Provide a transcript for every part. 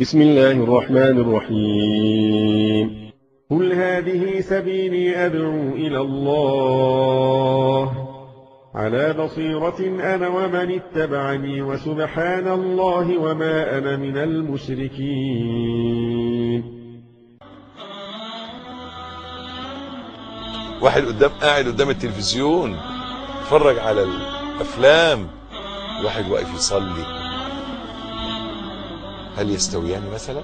بسم الله الرحمن الرحيم قل هذه سبيلي أدعو إلى الله على بصيرة أنا ومن اتبعني وسبحان الله وما أنا من المشركين واحد قدام قاعد قدام التلفزيون يتفرج على الافلام واحد واقف يصلي هل يستويان مثلا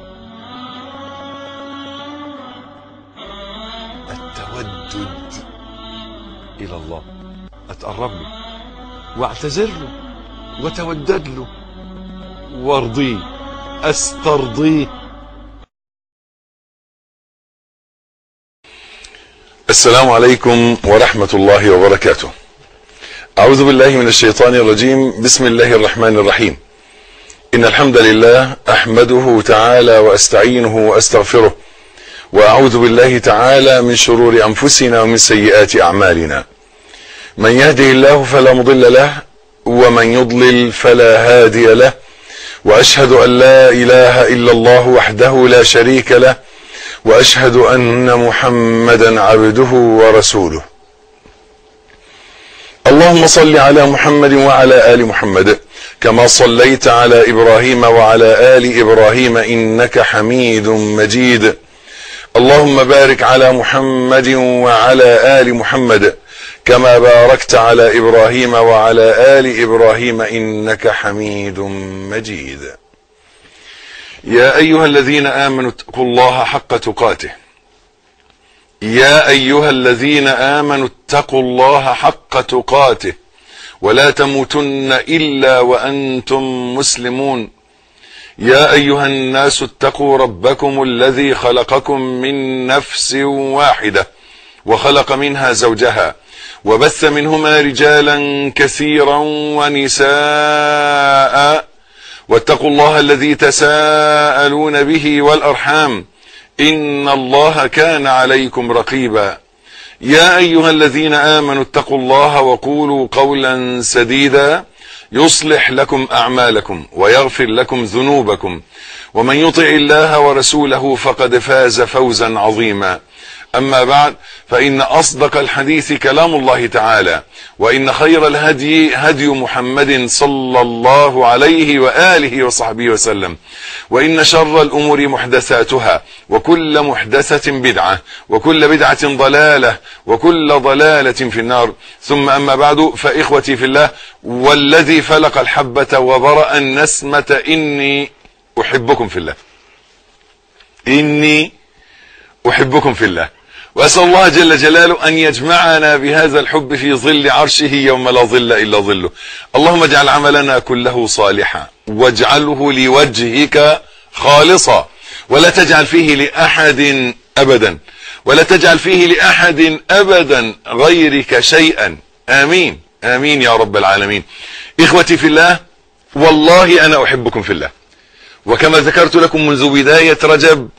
التودد الى الله اتقرب له واعتذر له وتودد له وارضيه استرضيه السلام عليكم ورحمة الله وبركاته أعوذ بالله من الشيطان الرجيم بسم الله الرحمن الرحيم إن الحمد لله أحمده تعالى وأستعينه وأستغفره وأعوذ بالله تعالى من شرور أنفسنا ومن سيئات أعمالنا من يهده الله فلا مضل له ومن يضلل فلا هادي له وأشهد أن لا إله إلا الله وحده لا شريك له واشهد ان محمدا عبده ورسوله اللهم صل على محمد وعلى ال محمد كما صليت على ابراهيم وعلى ال ابراهيم انك حميد مجيد اللهم بارك على محمد وعلى ال محمد كما باركت على ابراهيم وعلى ال ابراهيم انك حميد مجيد يا ايها الذين امنوا اتقوا الله حق تقاته يا ايها الذين امنوا اتقوا الله حق تقاته ولا تموتن الا وانتم مسلمون يا ايها الناس اتقوا ربكم الذي خلقكم من نفس واحده وخلق منها زوجها وبث منهما رجالا كثيرا ونساء واتقوا الله الذي تساءلون به والارحام ان الله كان عليكم رقيبا يا ايها الذين امنوا اتقوا الله وقولوا قولا سديدا يصلح لكم اعمالكم ويغفر لكم ذنوبكم ومن يطع الله ورسوله فقد فاز فوزا عظيما اما بعد فان اصدق الحديث كلام الله تعالى وان خير الهدي هدي محمد صلى الله عليه واله وصحبه وسلم وان شر الامور محدثاتها وكل محدثه بدعه وكل بدعه ضلاله وكل ضلاله في النار ثم اما بعد فاخوتي في الله والذي فلق الحبه وبرا النسمه اني احبكم في الله اني احبكم في الله واسال الله جل جلاله ان يجمعنا بهذا الحب في ظل عرشه يوم لا ظل الا ظله اللهم اجعل عملنا كله صالحا واجعله لوجهك خالصا ولا تجعل فيه لاحد ابدا ولا تجعل فيه لاحد ابدا غيرك شيئا امين امين يا رب العالمين اخوتي في الله والله انا احبكم في الله وكما ذكرت لكم منذ بدايه رجب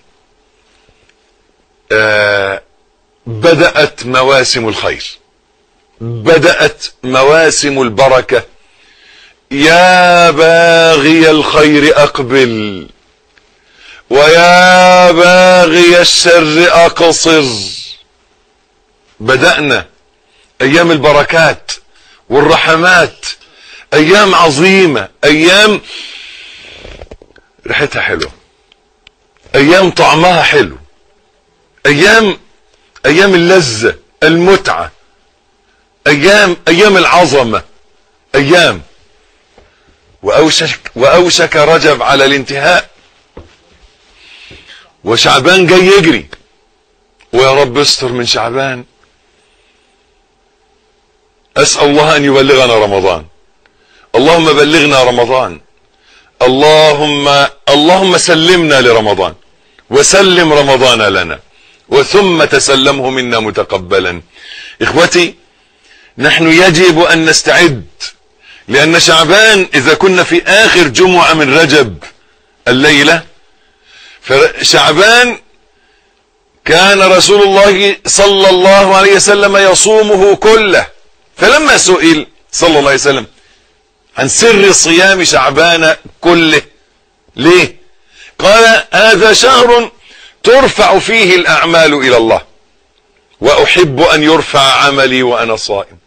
آه بدأت مواسم الخير بدأت مواسم البركة يا باغي الخير أقبل ويا باغي الشر أقصر بدأنا أيام البركات والرحمات أيام عظيمة أيام ريحتها حلوة أيام طعمها حلو أيام ايام اللذة المتعة ايام ايام العظمة ايام واوشك واوشك رجب على الانتهاء وشعبان جاي يجري ويا رب استر من شعبان اسال الله ان يبلغنا رمضان اللهم بلغنا رمضان اللهم اللهم سلمنا لرمضان وسلم رمضان لنا وثم تسلمه منا متقبلا اخوتي نحن يجب ان نستعد لان شعبان اذا كنا في اخر جمعة من رجب الليلة فشعبان كان رسول الله صلى الله عليه وسلم يصومه كله فلما سئل صلى الله عليه وسلم عن سر صيام شعبان كله ليه قال هذا شهر ترفع فيه الأعمال إلى الله وأحب أن يرفع عملي وأنا صائم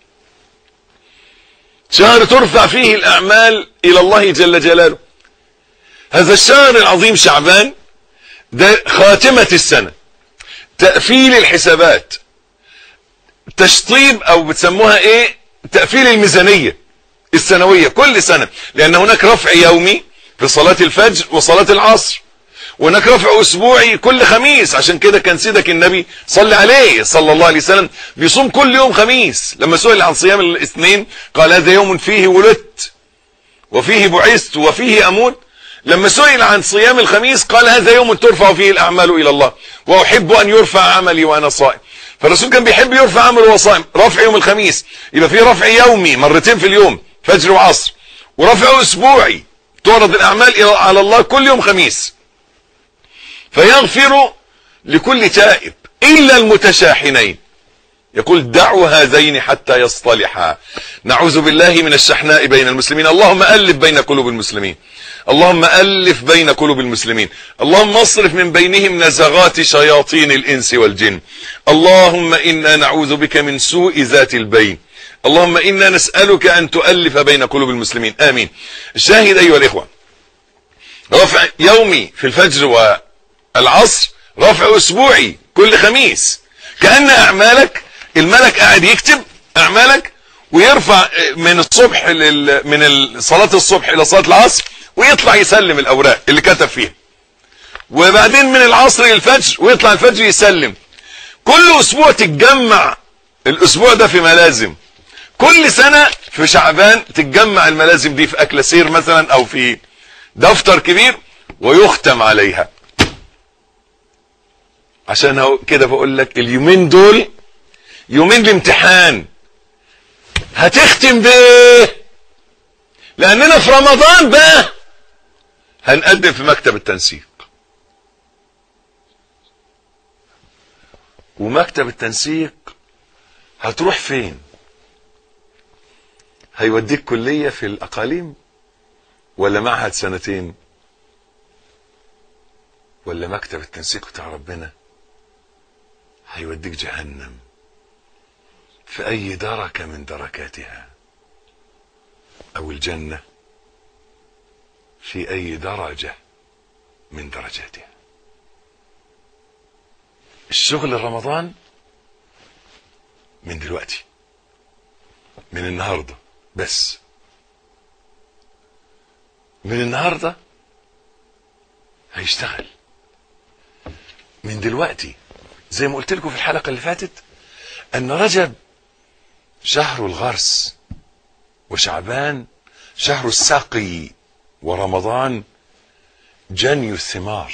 شهر ترفع فيه الأعمال إلى الله جل جلاله هذا الشهر العظيم شعبان ده خاتمة السنة تقفيل الحسابات تشطيب أو بتسموها إيه تقفيل الميزانية السنوية كل سنة لأن هناك رفع يومي في صلاة الفجر وصلاة العصر وهناك رفع أسبوعي كل خميس عشان كده كان سيدك النبي صلى عليه صلى الله عليه وسلم بيصوم كل يوم خميس لما سئل عن صيام الاثنين قال هذا يوم فيه ولدت وفيه بعثت وفيه أموت لما سئل عن صيام الخميس قال هذا يوم ترفع فيه الأعمال إلى الله وأحب أن يرفع عملي وأنا صائم فالرسول كان بيحب يرفع عمله وهو صائم رفع يوم الخميس يبقى فيه رفع يومي مرتين في اليوم فجر وعصر ورفع أسبوعي تعرض الأعمال على الله كل يوم خميس فيغفر لكل تائب إلا المتشاحنين يقول دعوا هذين حتى يصطلحا نعوذ بالله من الشحناء بين المسلمين اللهم ألف بين قلوب المسلمين اللهم ألف بين قلوب المسلمين اللهم اصرف من بينهم نزغات شياطين الإنس والجن اللهم إنا نعوذ بك من سوء ذات البين اللهم إنا نسألك أن تؤلف بين قلوب المسلمين آمين الشاهد أيها الإخوة رفع يومي في الفجر والعصر رفع أسبوعي كل خميس كأن أعمالك الملك قاعد يكتب أعمالك ويرفع من الصبح لل... من صلاة الصبح إلى صلاة العصر ويطلع يسلم الأوراق اللي كتب فيها وبعدين من العصر للفجر ويطلع الفجر يسلم كل أسبوع تتجمع الأسبوع ده في ملازم كل سنة في شعبان تتجمع الملازم دي في أكل سير مثلا أو في دفتر كبير ويختم عليها عشان كده بقول لك اليومين دول يومين الامتحان هتختم بايه لاننا في رمضان بقى هنقدم في مكتب التنسيق ومكتب التنسيق هتروح فين هيوديك كلية في الأقاليم ولا معهد سنتين ولا مكتب التنسيق بتاع ربنا هيوديك جهنم في أي دركة من دركاتها أو الجنة في أي درجة من درجاتها الشغل رمضان من دلوقتي من النهاردة بس من النهاردة هيشتغل من دلوقتي زي ما قلت لكم في الحلقة اللي فاتت أن رجب شهر الغرس وشعبان شهر السقي ورمضان جني الثمار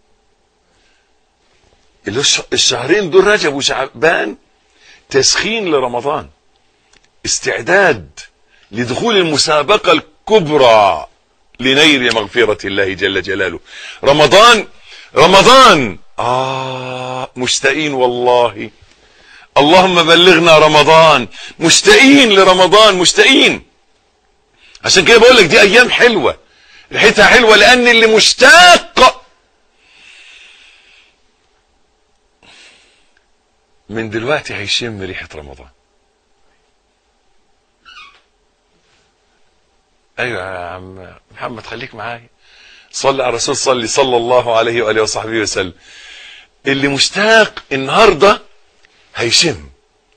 الشهرين دول رجب وشعبان تسخين لرمضان استعداد لدخول المسابقة الكبرى لنيل مغفرة الله جل جلاله رمضان رمضان آه مشتاقين والله اللهم بلغنا رمضان مشتاقين لرمضان مشتاقين عشان كده بقول لك دي ايام حلوه ريحتها حلوه لان اللي مشتاق من دلوقتي هيشم ريحه رمضان ايوه يا عم محمد خليك معايا صلي على الرسول صلي صلى الله عليه واله وصحبه وسلم اللي مشتاق النهارده هيشم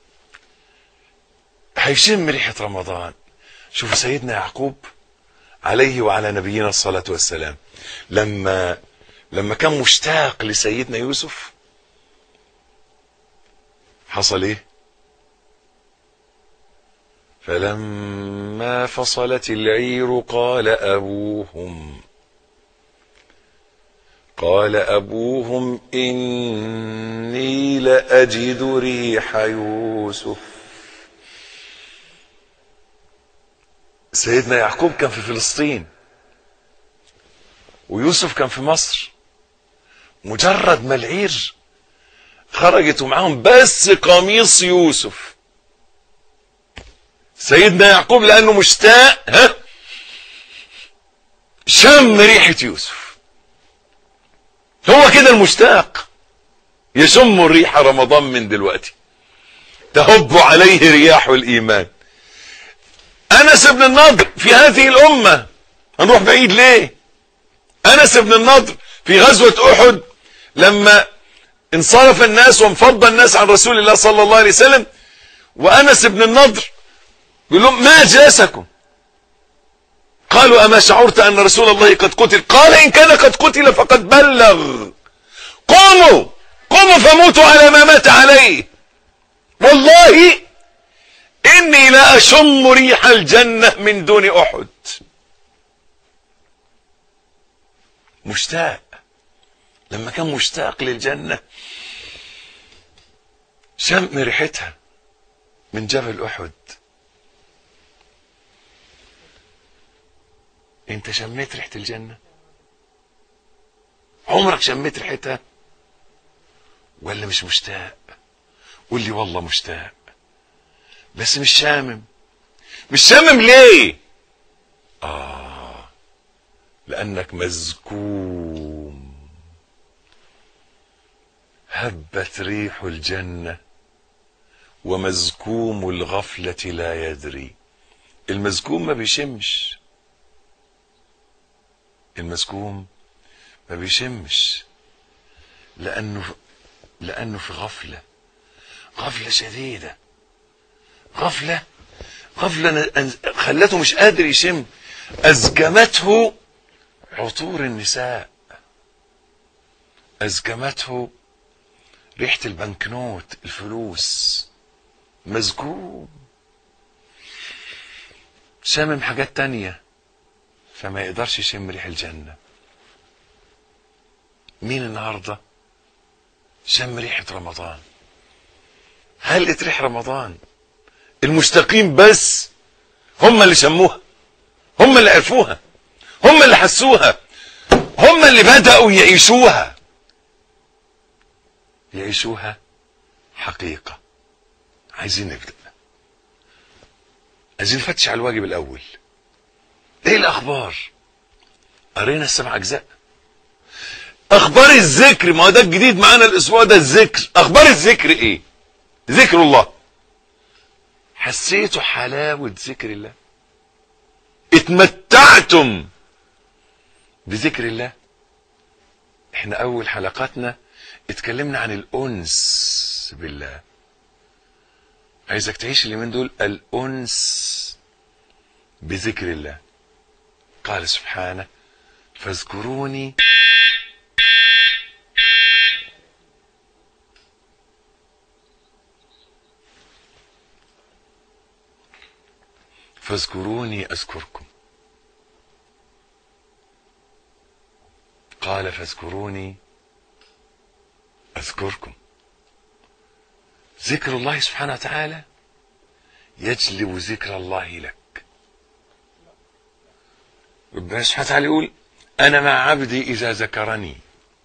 هيشم ريحه رمضان شوفوا سيدنا يعقوب عليه وعلى نبينا الصلاه والسلام لما لما كان مشتاق لسيدنا يوسف حصل ايه فلما فصلت العير قال ابوهم قال أبوهم إني لأجد ريح يوسف سيدنا يعقوب كان في فلسطين ويوسف كان في مصر مجرد ما العير خرجت ومعاهم بس قميص يوسف سيدنا يعقوب لأنه مشتاق ها شم ريحة يوسف هو كده المشتاق يشم الريح رمضان من دلوقتي تهب عليه رياح الإيمان أنس بن النضر في هذه الأمة هنروح بعيد ليه أنس بن النضر في غزوة أحد لما انصرف الناس وانفض الناس عن رسول الله صلى الله عليه وسلم وأنس بن النضر يقول لهم ما أجلسكم قالوا أما شعرت أن رسول الله قد قتل قال إن كان قد قتل فقد بلغ قوموا قوموا فموتوا على ما مات عليه والله إني لا أشم ريح الجنة من دون أحد مشتاق لما كان مشتاق للجنة شم ريحتها من جبل أحد انت شميت ريحة الجنة عمرك شميت ريحتها ولا مش مشتاق قول لي والله مشتاق بس مش شامم مش شامم ليه اه لانك مزكوم هبت ريح الجنة ومزكوم الغفلة لا يدري المزكوم ما بيشمش المزكوم ما بيشمش لانه لانه في غفله غفله شديده غفله غفله خلته مش قادر يشم ازجمته عطور النساء ازجمته ريحه البنكنوت الفلوس مزكوم شامم حاجات تانيه فما يقدرش يشم ريح الجنة مين النهاردة شم ريحة رمضان هلقت ريح رمضان المشتاقين بس هم اللي شموها هم اللي عرفوها هم اللي حسوها هم اللي بدأوا يعيشوها يعيشوها حقيقة عايزين نبدأ عايزين نفتش على الواجب الأول ايه الاخبار قرينا السبع اجزاء اخبار الذكر ما هو ده الجديد معانا الاسبوع ده الذكر اخبار الذكر ايه ذكر الله حسيتوا حلاوة ذكر الله اتمتعتم بذكر الله احنا اول حلقاتنا اتكلمنا عن الانس بالله عايزك تعيش اليومين دول الانس بذكر الله قال سبحانه فاذكروني فاذكروني اذكركم قال فاذكروني اذكركم ذكر الله سبحانه وتعالى يجلب ذكر الله لك ربنا سبحانه وتعالى يقول أنا مع عبدي إذا ذكرني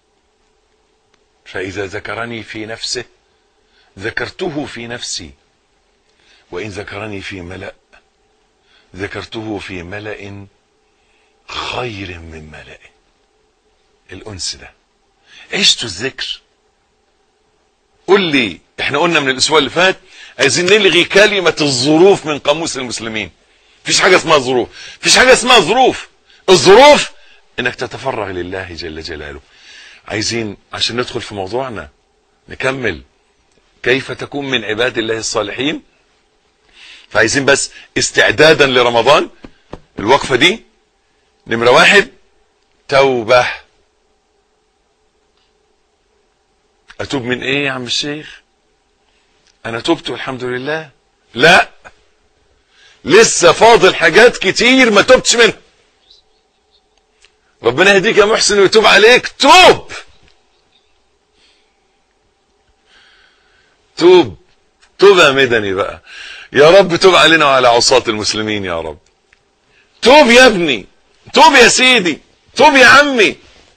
فإذا ذكرني في نفسه ذكرته في نفسي وإن ذكرني في ملأ ذكرته في ملأ خير من ملأ الأنس ده عشت الذكر قل لي احنا قلنا من الأسبوع اللي فات عايزين نلغي كلمة الظروف من قاموس المسلمين مفيش حاجة اسمها ظروف مفيش حاجة اسمها ظروف الظروف انك تتفرغ لله جل جلاله عايزين عشان ندخل في موضوعنا نكمل كيف تكون من عباد الله الصالحين فعايزين بس استعدادا لرمضان الوقفة دي نمرة واحد توبة اتوب من ايه يا عم الشيخ انا تبت والحمد لله لا لسه فاضل حاجات كتير ما تبتش منها ربنا يهديك يا محسن ويتوب عليك توب توب توب يا مدني بقى يا رب توب علينا وعلى عصاة المسلمين يا رب توب يا ابني توب يا سيدي توب يا عمي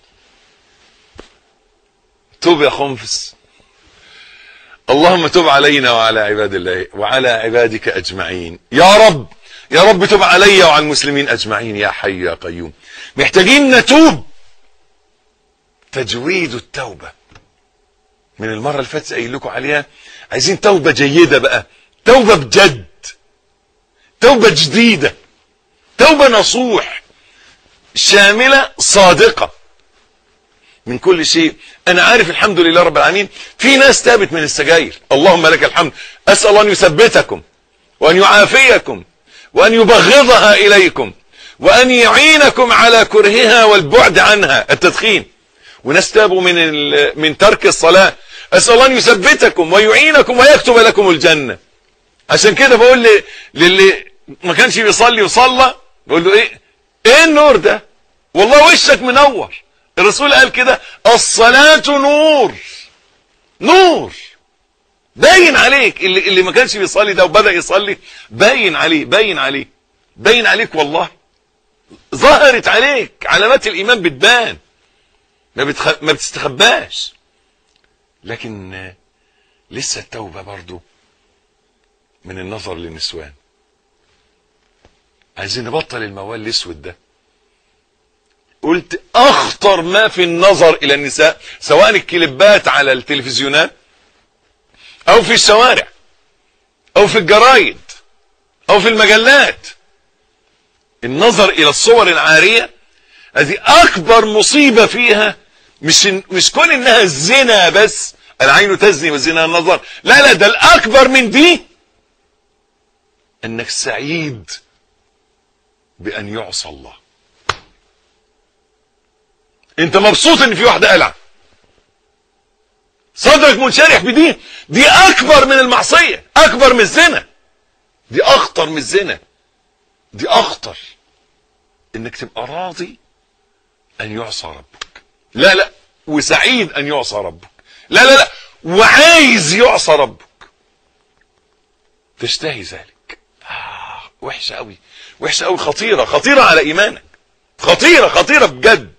توب يا خنفس اللهم تب علينا وعلى عباد الله وعلى عبادك اجمعين يا رب يا رب تب علي وعلى المسلمين اجمعين يا حي يا قيوم محتاجين نتوب تجويد التوبة من المرة اللي فاتت قايل لكم عليها عايزين توبة جيدة بقى توبة بجد توبة جديدة توبة نصوح شاملة صادقة من كل شيء انا عارف الحمد لله رب العالمين في ناس تابت من السجاير اللهم لك الحمد اسال الله ان يثبتكم وان يعافيكم وان يبغضها اليكم وان يعينكم على كرهها والبعد عنها التدخين وناس تابوا من ال- من ترك الصلاه اسال الله ان يثبتكم ويعينكم ويكتب لكم الجنه عشان كده بقول ل- للي ما كانش بيصلي وصلى بقول له ايه ايه النور ده والله وشك منور الرسول قال كده الصلاة نور نور باين عليك اللي, اللي ما كانش بيصلي ده وبدأ يصلي باين عليه باين عليه باين عليك والله ظهرت عليك علامات الإيمان بتبان ما, بتخ... ما بتستخباش لكن آه، لسه التوبة برضو من النظر للنسوان عايزين نبطل الموال الاسود ده قلت اخطر ما في النظر الى النساء سواء الكليبات على التلفزيونات او في الشوارع او في الجرايد او في المجلات النظر الى الصور العارية هذه اكبر مصيبة فيها مش مش كون انها الزنا بس العين تزني والزنا النظر لا لا ده الاكبر من دي انك سعيد بان يعصى الله انت مبسوط ان في واحده قلعه صدرك منشرح بدي دي اكبر من المعصيه اكبر من الزنا دي اخطر من الزنا دي اخطر انك تبقى راضي ان يعصى ربك لا لا وسعيد ان يعصى ربك لا لا لا وعايز يعصى ربك تشتهي ذلك آه وحشه قوي وحشه قوي خطيره خطيره على ايمانك خطيره خطيره بجد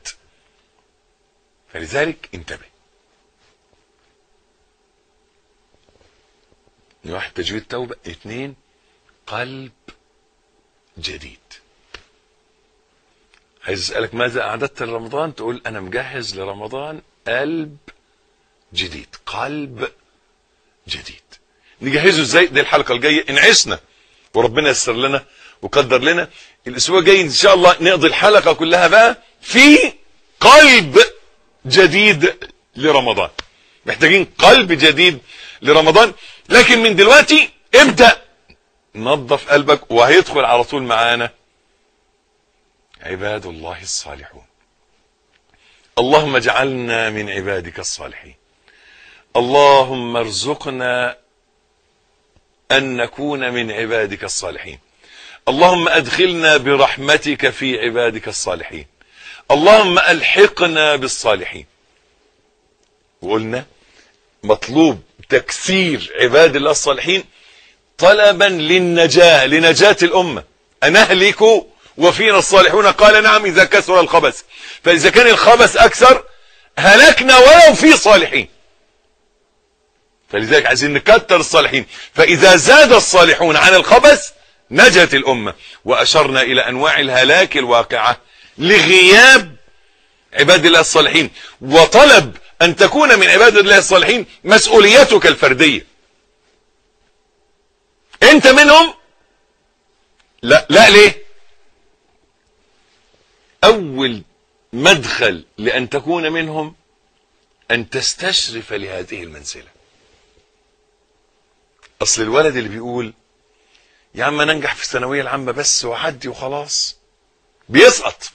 فلذلك انتبه واحد تجويد توبة اثنين قلب جديد عايز اسألك ماذا اعددت لرمضان تقول انا مجهز لرمضان قلب جديد قلب جديد نجهزه ازاي دي الحلقة الجاية ان عشنا وربنا يسر لنا وقدر لنا الاسبوع الجاي ان شاء الله نقضي الحلقة كلها بقى في قلب جديد لرمضان محتاجين قلب جديد لرمضان لكن من دلوقتي ابدأ نظف قلبك وهيدخل على طول معانا عباد الله الصالحون اللهم اجعلنا من عبادك الصالحين اللهم ارزقنا ان نكون من عبادك الصالحين اللهم ادخلنا برحمتك في عبادك الصالحين اللهم الحقنا بالصالحين وقلنا مطلوب تكثير عباد الله الصالحين طلبا للنجاة لنجاة الأمة أنهلك وفينا الصالحون قال نعم إذا كثر الخبث فإذا كان الخبث أكثر هلكنا ولو في صالحين فلذلك عايزين نكتر الصالحين فإذا زاد الصالحون عن الخبث نجت الأمة وأشرنا إلى أنواع الهلاك الواقعة لغياب عباد الله الصالحين وطلب أن تكون من عباد الله الصالحين مسؤوليتك الفردية أنت منهم لا لا ليه أول مدخل لأن تكون منهم أن تستشرف لهذه المنزلة أصل الولد اللي بيقول يا عم ننجح في الثانوية العامة بس وعدي وخلاص بيسقط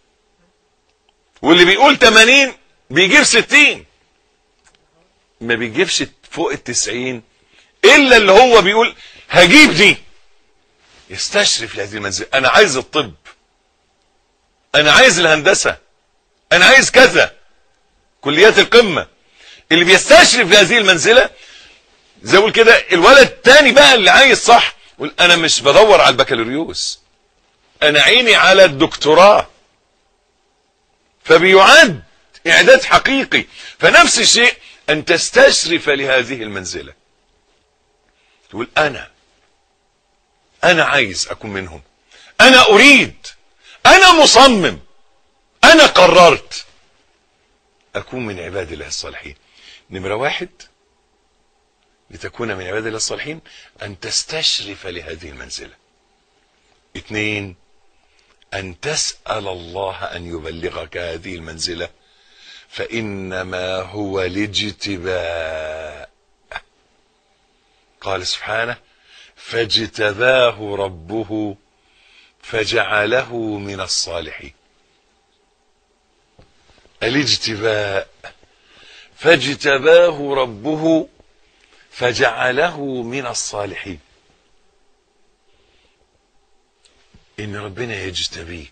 واللي بيقول 80 بيجيب 60 ما بيجيبش فوق ال 90 الا اللي هو بيقول هجيب دي يستشرف لهذه المنزله انا عايز الطب انا عايز الهندسه انا عايز كذا كليات القمه اللي بيستشرف لهذه المنزله زي اقول كده الولد التاني بقى اللي عايز صح يقول انا مش بدور على البكالوريوس انا عيني على الدكتوراه فبيعد اعداد حقيقي فنفس الشيء ان تستشرف لهذه المنزله تقول انا انا عايز اكون منهم انا اريد انا مصمم انا قررت أكون من عباد الله الصالحين نمرة واحد لتكون من عباد الله الصالحين أن تستشرف لهذه المنزلة اثنين أن تسأل الله أن يبلغك هذه المنزلة فإنما هو الاجتباء قال سبحانه فاجتباه ربه فجعله من الصالحين الاجتباء فاجتباه ربه فجعله من الصالحين ان ربنا يجتبيك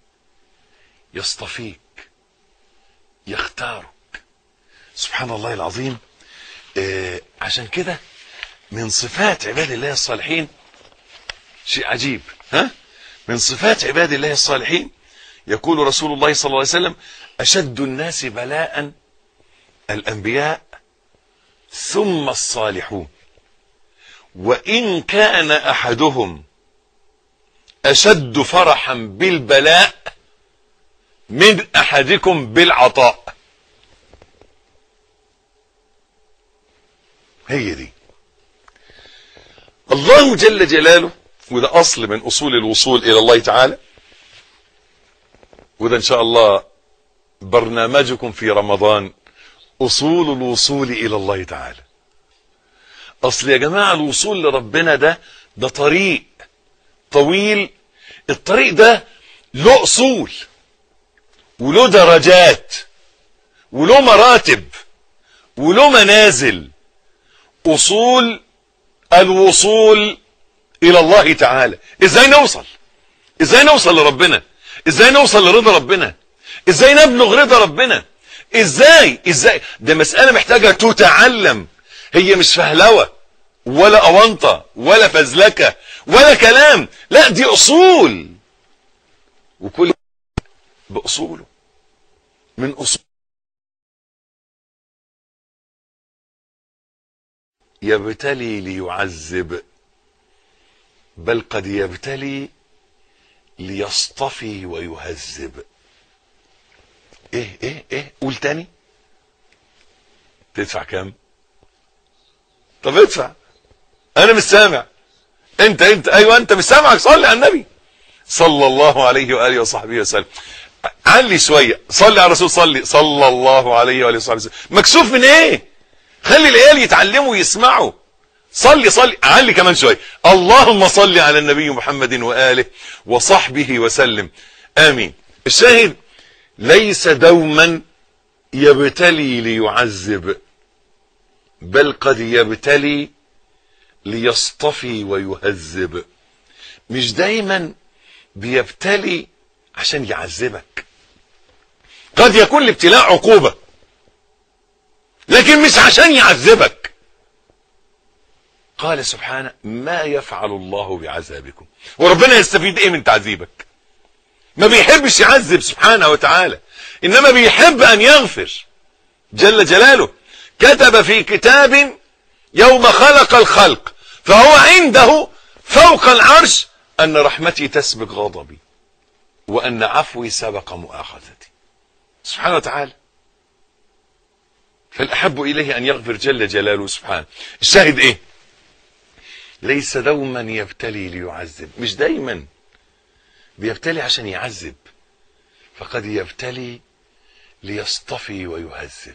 يصطفيك يختارك سبحان الله العظيم آه عشان كده من صفات عباد الله الصالحين شيء عجيب ها من صفات عباد الله الصالحين يقول رسول الله صلى الله عليه وسلم أشد الناس بلاء الأنبياء ثم الصالحون وإن كان أحدهم أشد فرحا بالبلاء من أحدكم بالعطاء هي دي الله جل جلاله وده أصل من أصول الوصول إلى الله تعالى وده إن شاء الله برنامجكم في رمضان أصول الوصول إلى الله تعالى أصل يا جماعة الوصول لربنا ده ده طريق طويل الطريق ده له أصول وله درجات وله مراتب وله منازل أصول الوصول إلى الله تعالى إزاي نوصل إزاي نوصل لربنا إزاي نوصل لرضا ربنا إزاي نبلغ رضا ربنا إزاي إزاي ده مسألة محتاجة تتعلم هي مش فهلوة ولا أونطة ولا فزلكة ولا كلام لا دي أصول وكل بأصوله من أصول يبتلي ليعذب بل قد يبتلي ليصطفي ويهذب ايه ايه ايه قول تاني تدفع كام طب ادفع انا مش سامع انت انت ايوه انت مش سامعك صلي على النبي صلى الله عليه واله وصحبه وسلم علي شويه صلي على الرسول صلي صلى الله عليه واله وصحبه وسلم مكسوف من ايه خلي العيال يتعلموا ويسمعوا صلي صلي علي كمان شويه اللهم صل على النبي محمد واله وصحبه وسلم امين الشاهد ليس دوما يبتلي ليعذب بل قد يبتلي ليصطفي ويهذب مش دايما بيبتلي عشان يعذبك قد يكون الابتلاء عقوبة لكن مش عشان يعذبك قال سبحانه ما يفعل الله بعذابكم وربنا يستفيد ايه من تعذيبك ما بيحبش يعذب سبحانه وتعالى انما بيحب ان يغفر جل جلاله كتب في كتاب يوم خلق الخلق فهو عنده فوق العرش ان رحمتي تسبق غضبي وان عفوي سبق مؤاخذتي سبحانه وتعالى فالاحب اليه ان يغفر جل جلاله سبحانه الشاهد ايه ليس دوما يبتلي ليعذب مش دايما بيبتلي عشان يعذب فقد يبتلي ليصطفي ويهذب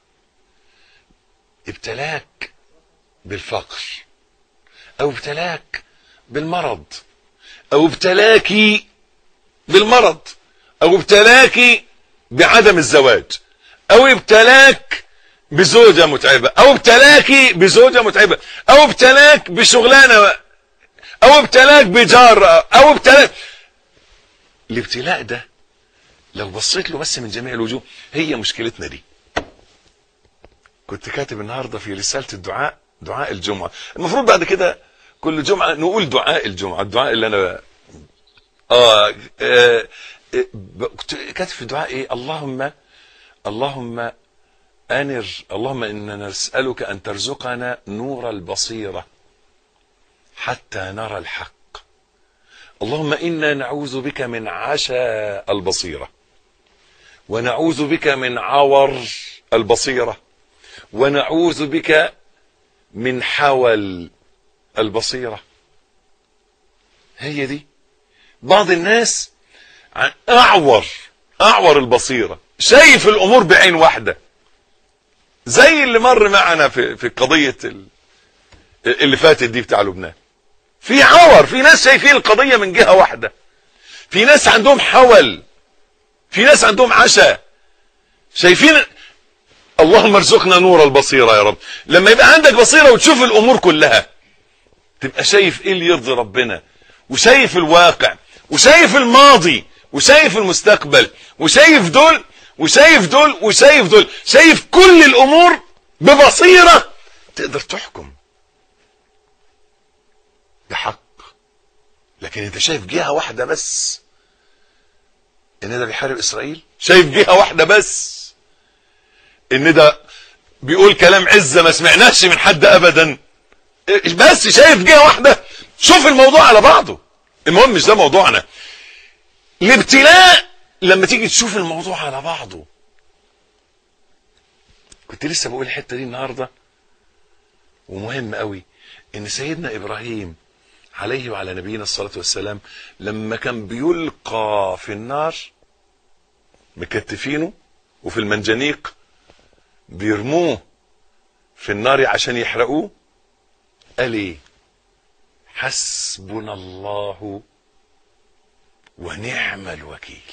ابتلاك بالفقر او ابتلاك بالمرض او ابتلاك بالمرض او ابتلاك بعدم الزواج او ابتلاك بزوجة متعبة او ابتلاك بزوجة متعبة او ابتلاك بشغلانة او ابتلاك بجار او ابتلاك الابتلاء ده لو بصيت له بس من جميع الوجوه هي مشكلتنا دي كنت كاتب النهارده في رساله الدعاء دعاء الجمعه المفروض بعد كده كل جمعه نقول دعاء الجمعه الدعاء اللي انا اه, آه كنت كاتب في الدعاء ايه اللهم اللهم انر اللهم انا نسالك ان ترزقنا نور البصيره حتى نرى الحق اللهم انا نعوذ بك من عشا البصيره ونعوذ بك من عور البصيرة ونعوذ بك من حول البصيرة هي دي بعض الناس عن- أعور أعور البصيرة شايف الأمور بعين واحدة زي اللي مر معنا في في قضية ال- اللي فاتت دي بتاع لبنان في عور في ناس شايفين القضية من جهة واحدة في ناس عندهم حول في ناس عندهم عشاء شايفين اللهم ارزقنا نور البصيرة يا رب لما يبقى عندك بصيرة وتشوف الأمور كلها تبقى شايف ايه اللي يرضي ربنا وشايف الواقع وشايف الماضي وشايف المستقبل وشايف دول وشايف دول وشايف دول شايف كل الأمور ببصيرة تقدر تحكم بحق لكن انت شايف جهة واحدة بس ان ده بيحارب اسرائيل شايف جهة واحدة بس ان ده بيقول كلام عزة ما سمعناش من حد ابدا بس شايف جهة واحدة شوف الموضوع على بعضه المهم مش ده موضوعنا الابتلاء لما تيجي تشوف الموضوع على بعضه كنت لسه بقول الحتة دي النهاردة ومهم قوي ان سيدنا ابراهيم عليه وعلى نبينا الصلاة والسلام لما كان بيلقى في النار مكتفينه وفي المنجنيق بيرموه في النار عشان يحرقوه قال ايه حسبنا الله ونعم الوكيل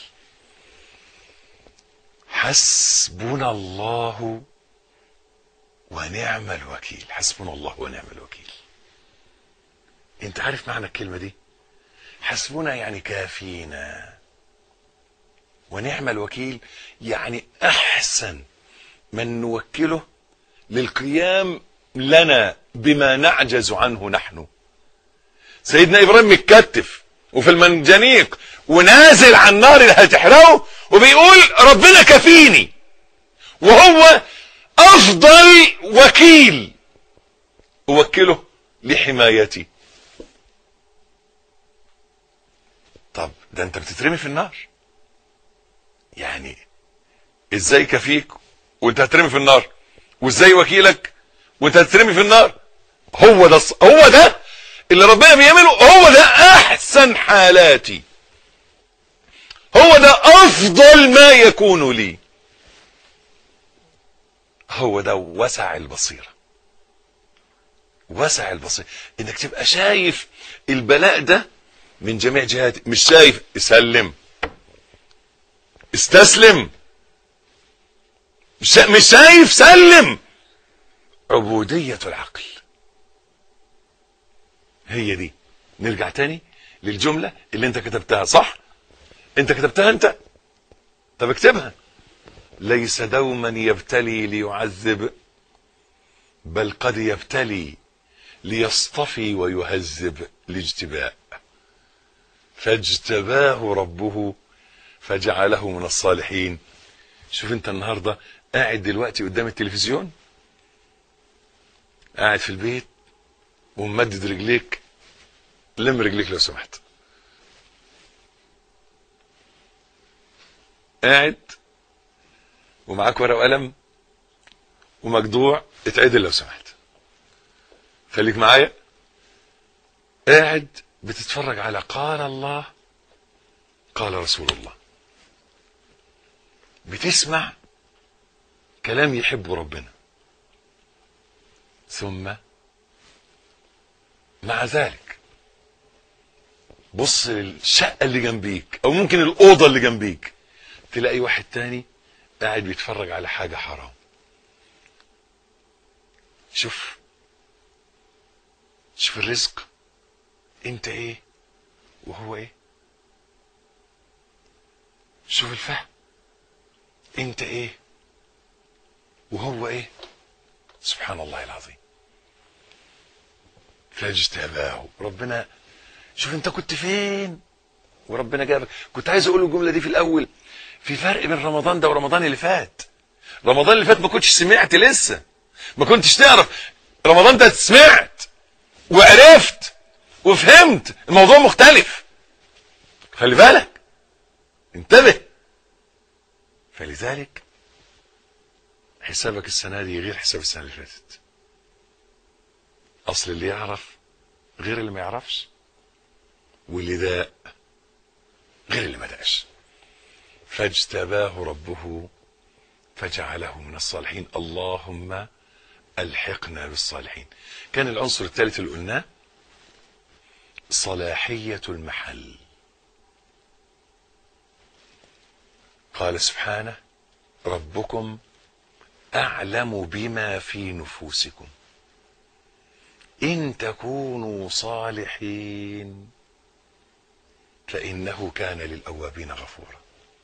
حسبنا الله ونعم الوكيل حسبنا الله ونعم الوكيل انت عارف معنى الكلمة دي حسبنا يعني كافينا ونعم الوكيل يعني احسن من نوكله للقيام لنا بما نعجز عنه نحن سيدنا ابراهيم متكتف وفي المنجنيق ونازل على النار اللي هتحرقه وبيقول ربنا كفيني وهو افضل وكيل اوكله لحمايتي طب ده انت بتترمي في النار يعني ازاي كفيك وانت هترمي في النار وازاي وكيلك وانت هترمي في النار هو ده الص- هو ده اللي ربنا بيعمله هو ده احسن حالاتي هو ده افضل ما يكون لي هو ده وسع البصيره وسع البصيره انك تبقى شايف البلاء ده من جميع جهات مش شايف اسلم استسلم مش شا- مش شايف سلم عبودية العقل هي دي نرجع تاني للجملة اللي انت كتبتها صح انت كتبتها انت طب اكتبها ليس دوما يبتلي ليعذب بل قد يبتلي ليصطفي ويهذب لاجتباء فاجتباه ربه فجعله من الصالحين شوف انت النهارده قاعد دلوقتي قدام التلفزيون قاعد في البيت وممدد رجليك لم رجليك لو سمحت قاعد ومعاك ورقه وقلم ومجدوع اتعدل لو سمحت خليك معايا قاعد بتتفرج على قال الله قال رسول الله بتسمع كلام يحبه ربنا ثم مع ذلك بص للشقة اللي جنبيك او ممكن الأوضة اللي جنبيك تلاقي واحد تاني قاعد بيتفرج على حاجة حرام شوف شوف الرزق انت ايه وهو ايه شوف الفهم انت ايه وهو ايه سبحان الله العظيم فاجتباه ربنا شوف انت كنت فين وربنا جابك كنت عايز اقول الجمله دي في الاول في فرق بين رمضان ده ورمضان اللي فات رمضان اللي فات ما كنتش سمعت لسه ما كنتش تعرف رمضان ده سمعت وعرفت وفهمت الموضوع مختلف خلي بالك انتبه فلذلك حسابك السنة دي غير حساب السنة اللي فاتت أصل اللي يعرف غير اللي ما يعرفش واللي داء غير اللي ما داش فاجتباه ربه فجعله من الصالحين اللهم الحقنا بالصالحين كان العنصر الثالث اللي قلناه صلاحية المحل قال سبحانه ربكم أعلم بما في نفوسكم إن تكونوا صالحين فإنه كان للأوابين غفورا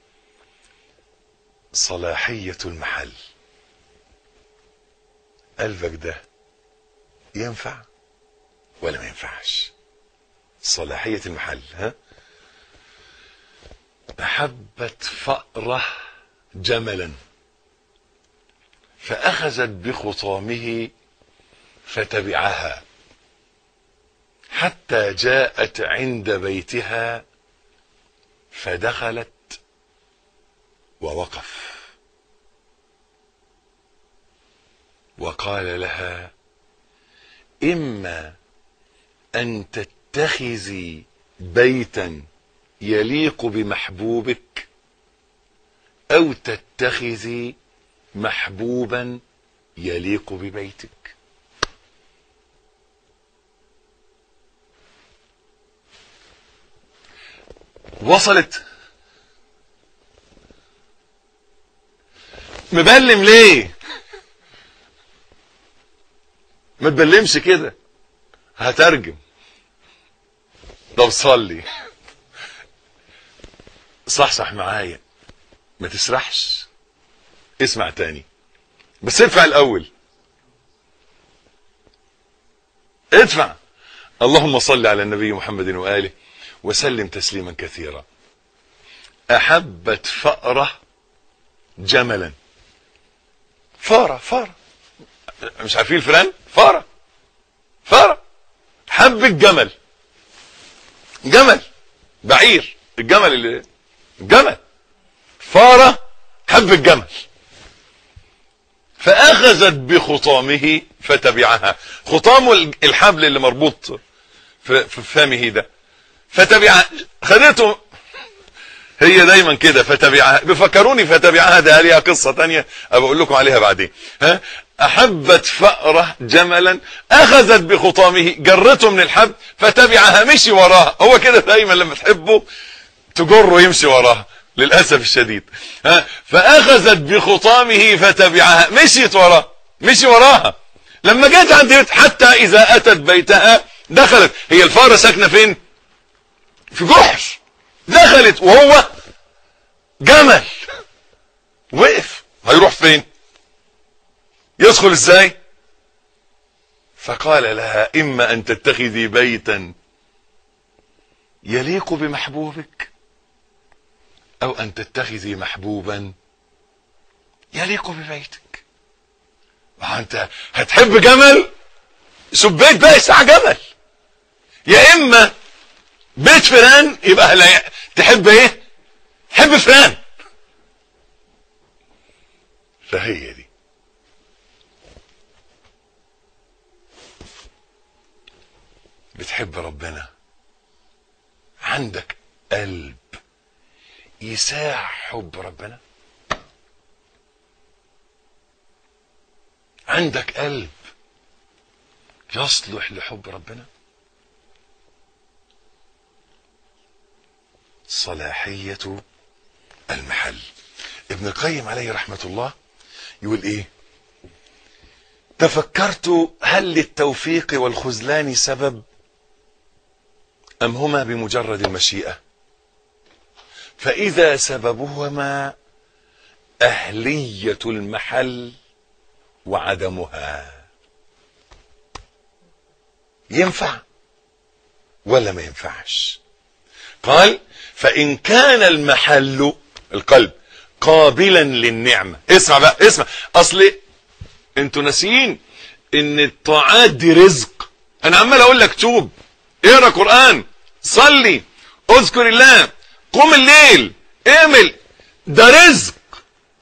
صلاحية المحل قلبك ده ينفع ولا ما ينفعش صلاحية المحل ها أحبت فأرة جملا فأخذت بخطامه فتبعها حتى جاءت عند بيتها فدخلت ووقف وقال لها إما أن تتخذي بيتا يليق بمحبوبك أو تتخذي محبوبا يليق ببيتك وصلت مبلم ليه ما تبلمش كده هترجم طب صلي صحصح معايا ما تسرحش اسمع تاني بس ادفع الاول ادفع اللهم صل على النبي محمد واله وسلم تسليما كثيرا احبت فأرة جملا فارة فارة مش عارفين الفلان فارة فارة حب الجمل جمل بعير الجمل اللي جمل فارة حب الجمل فأخذت بخطامه فتبعها خطام الحبل اللي مربوط في فمه ده فتبعها خدته هي دايما كده فتبعها بفكروني فتبعها ده ليها قصة تانية أقول لكم عليها بعدين ها أحبت فأرة جملا أخذت بخطامه جرته من الحبل فتبعها مشي وراها هو كده دايما لما تحبه تجره يمشي وراها للأسف الشديد ها فأخذت بخطامه فتبعها مشيت وراها مشي وراها لما جت عند بيت حتى إذا أتت بيتها دخلت هي الفارة ساكنة فين في جحر دخلت وهو جمل وقف هيروح فين يدخل ازاي فقال لها اما ان تتخذي بيتا يليق بمحبوبك او ان تتخذي محبوبا يليق ببيتك انت هتحب جمل شوف بيت بقى الساعة جمل يا اما بيت فلان يبقى لا تحب ايه تحب فلان فهي دي بتحب ربنا عندك قلب يساع حب ربنا عندك قلب يصلح لحب ربنا صلاحية المحل ابن القيم عليه رحمة الله يقول ايه تفكرت هل للتوفيق والخذلان سبب أم هما بمجرد المشيئة فإذا سببهما أهلية المحل وعدمها ينفع ولا ما ينفعش قال فإن كان المحل القلب قابلا للنعمة اسمع بقى اسمع أصل انتوا ناسيين ان الطاعات دي رزق انا عمال اقول لك توب اقرا قرآن صلي اذكر الله قوم الليل اعمل ده رزق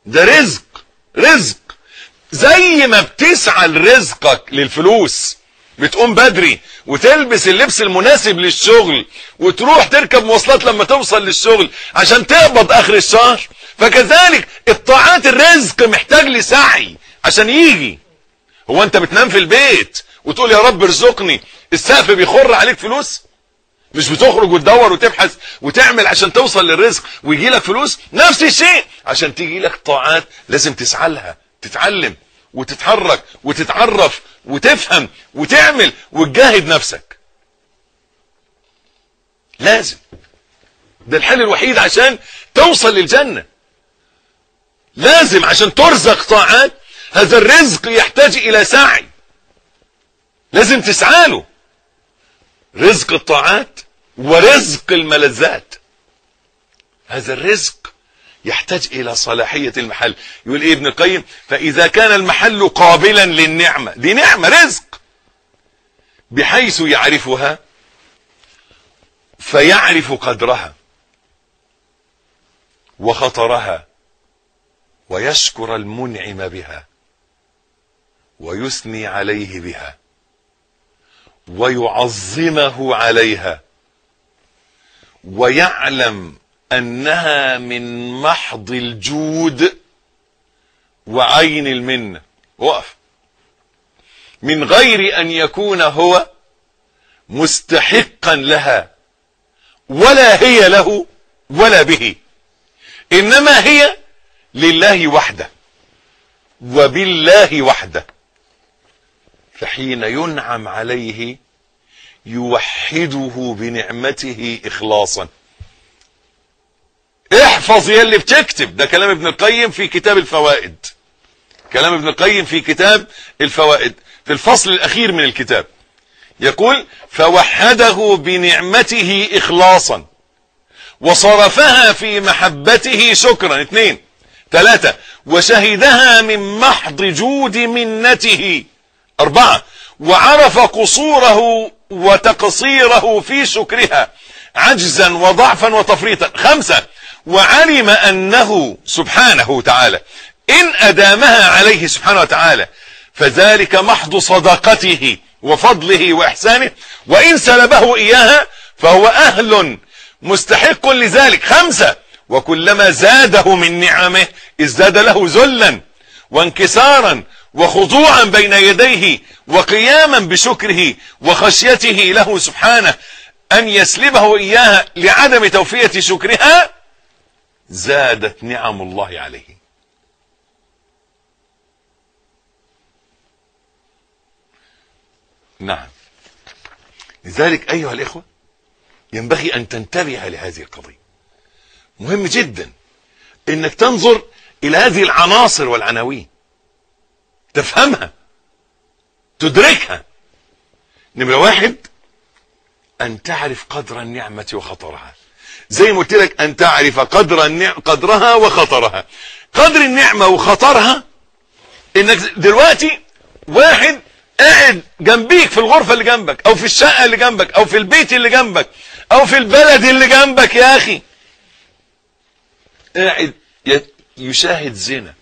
ده رزق رزق زي ما بتسعى لرزقك للفلوس بتقوم بدري وتلبس اللبس المناسب للشغل وتروح تركب مواصلات لما توصل للشغل عشان تقبض اخر الشهر فكذلك الطاعات الرزق محتاج لسعي عشان يجي هو انت بتنام في البيت وتقول يا رب ارزقني السقف بيخر عليك فلوس مش بتخرج وتدور وتبحث وتعمل عشان توصل للرزق ويجي لك فلوس نفس الشيء عشان تيجي لك طاعات لازم تسعى لها تتعلم وتتحرك وتتعرف وتفهم وتعمل وتجاهد نفسك لازم ده الحل الوحيد عشان توصل للجنة لازم عشان ترزق طاعات هذا الرزق يحتاج الى سعي لازم تسعى له رزق الطاعات ورزق الملذات هذا الرزق يحتاج الى صلاحية المحل يقول ايه ابن القيم فاذا كان المحل قابلا للنعمة دي نعمة رزق بحيث يعرفها فيعرف قدرها وخطرها ويشكر المنعم بها ويثني عليه بها ويعظمه عليها ويعلم انها من محض الجود وعين المنه وقف من غير ان يكون هو مستحقا لها ولا هي له ولا به انما هي لله وحده وبالله وحده فحين ينعم عليه يوحده بنعمته اخلاصا احفظ يا اللي بتكتب ده كلام ابن القيم في كتاب الفوائد كلام ابن القيم في كتاب الفوائد في الفصل الاخير من الكتاب يقول فوحده بنعمته اخلاصا وصرفها في محبته شكرا اثنين ثلاثة وشهدها من محض جود منته أربعة وعرف قصوره وتقصيره في شكرها عجزا وضعفا وتفريطا خمسة وعلم أنه سبحانه تعالى إن أدامها عليه سبحانه وتعالى فذلك محض صداقته وفضله وإحسانه وإن سلبه إياها فهو أهل مستحق لذلك خمسة وكلما زاده من نعمه ازداد له ذلا وانكسارا وخضوعا بين يديه وقياما بشكره وخشيته له سبحانه ان يسلبه اياها لعدم توفية شكرها زادت نعم الله عليه نعم لذلك ايها الاخوة ينبغي ان تنتبه لهذه القضية مهم جدا انك تنظر الى هذه العناصر والعناوين تفهمها تدركها نمرة واحد ان تعرف قدر النعمة وخطرها زي ما قلت لك ان تعرف قدر النعم قدرها وخطرها قدر النعمة وخطرها انك دلوقتي واحد قاعد جنبيك في الغرفة اللي جنبك او في الشقة اللي جنبك او في البيت اللي جنبك او في البلد اللي جنبك يا اخي قاعد يشاهد زنا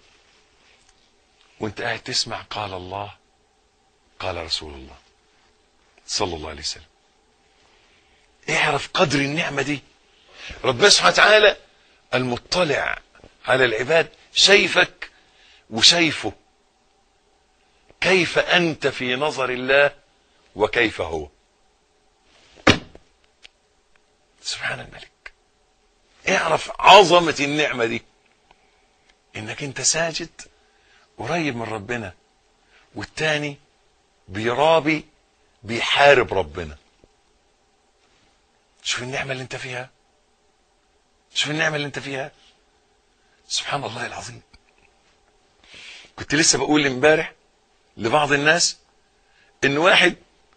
وانت قاعد تسمع قال الله قال رسول الله صلى الله عليه وسلم اعرف قدر النعمة دي ربنا سبحانه وتعالى المطلع على العباد شايفك وشايفه كيف أنت في نظر الله وكيف هو سبحان الملك اعرف عظمة النعمة دي انك انت ساجد قريب من ربنا والتاني بيرابي بيحارب ربنا شوف النعمة اللي انت فيها شوف النعمة اللي انت فيها سبحان الله العظيم كنت لسه بقول امبارح لبعض الناس ان واحد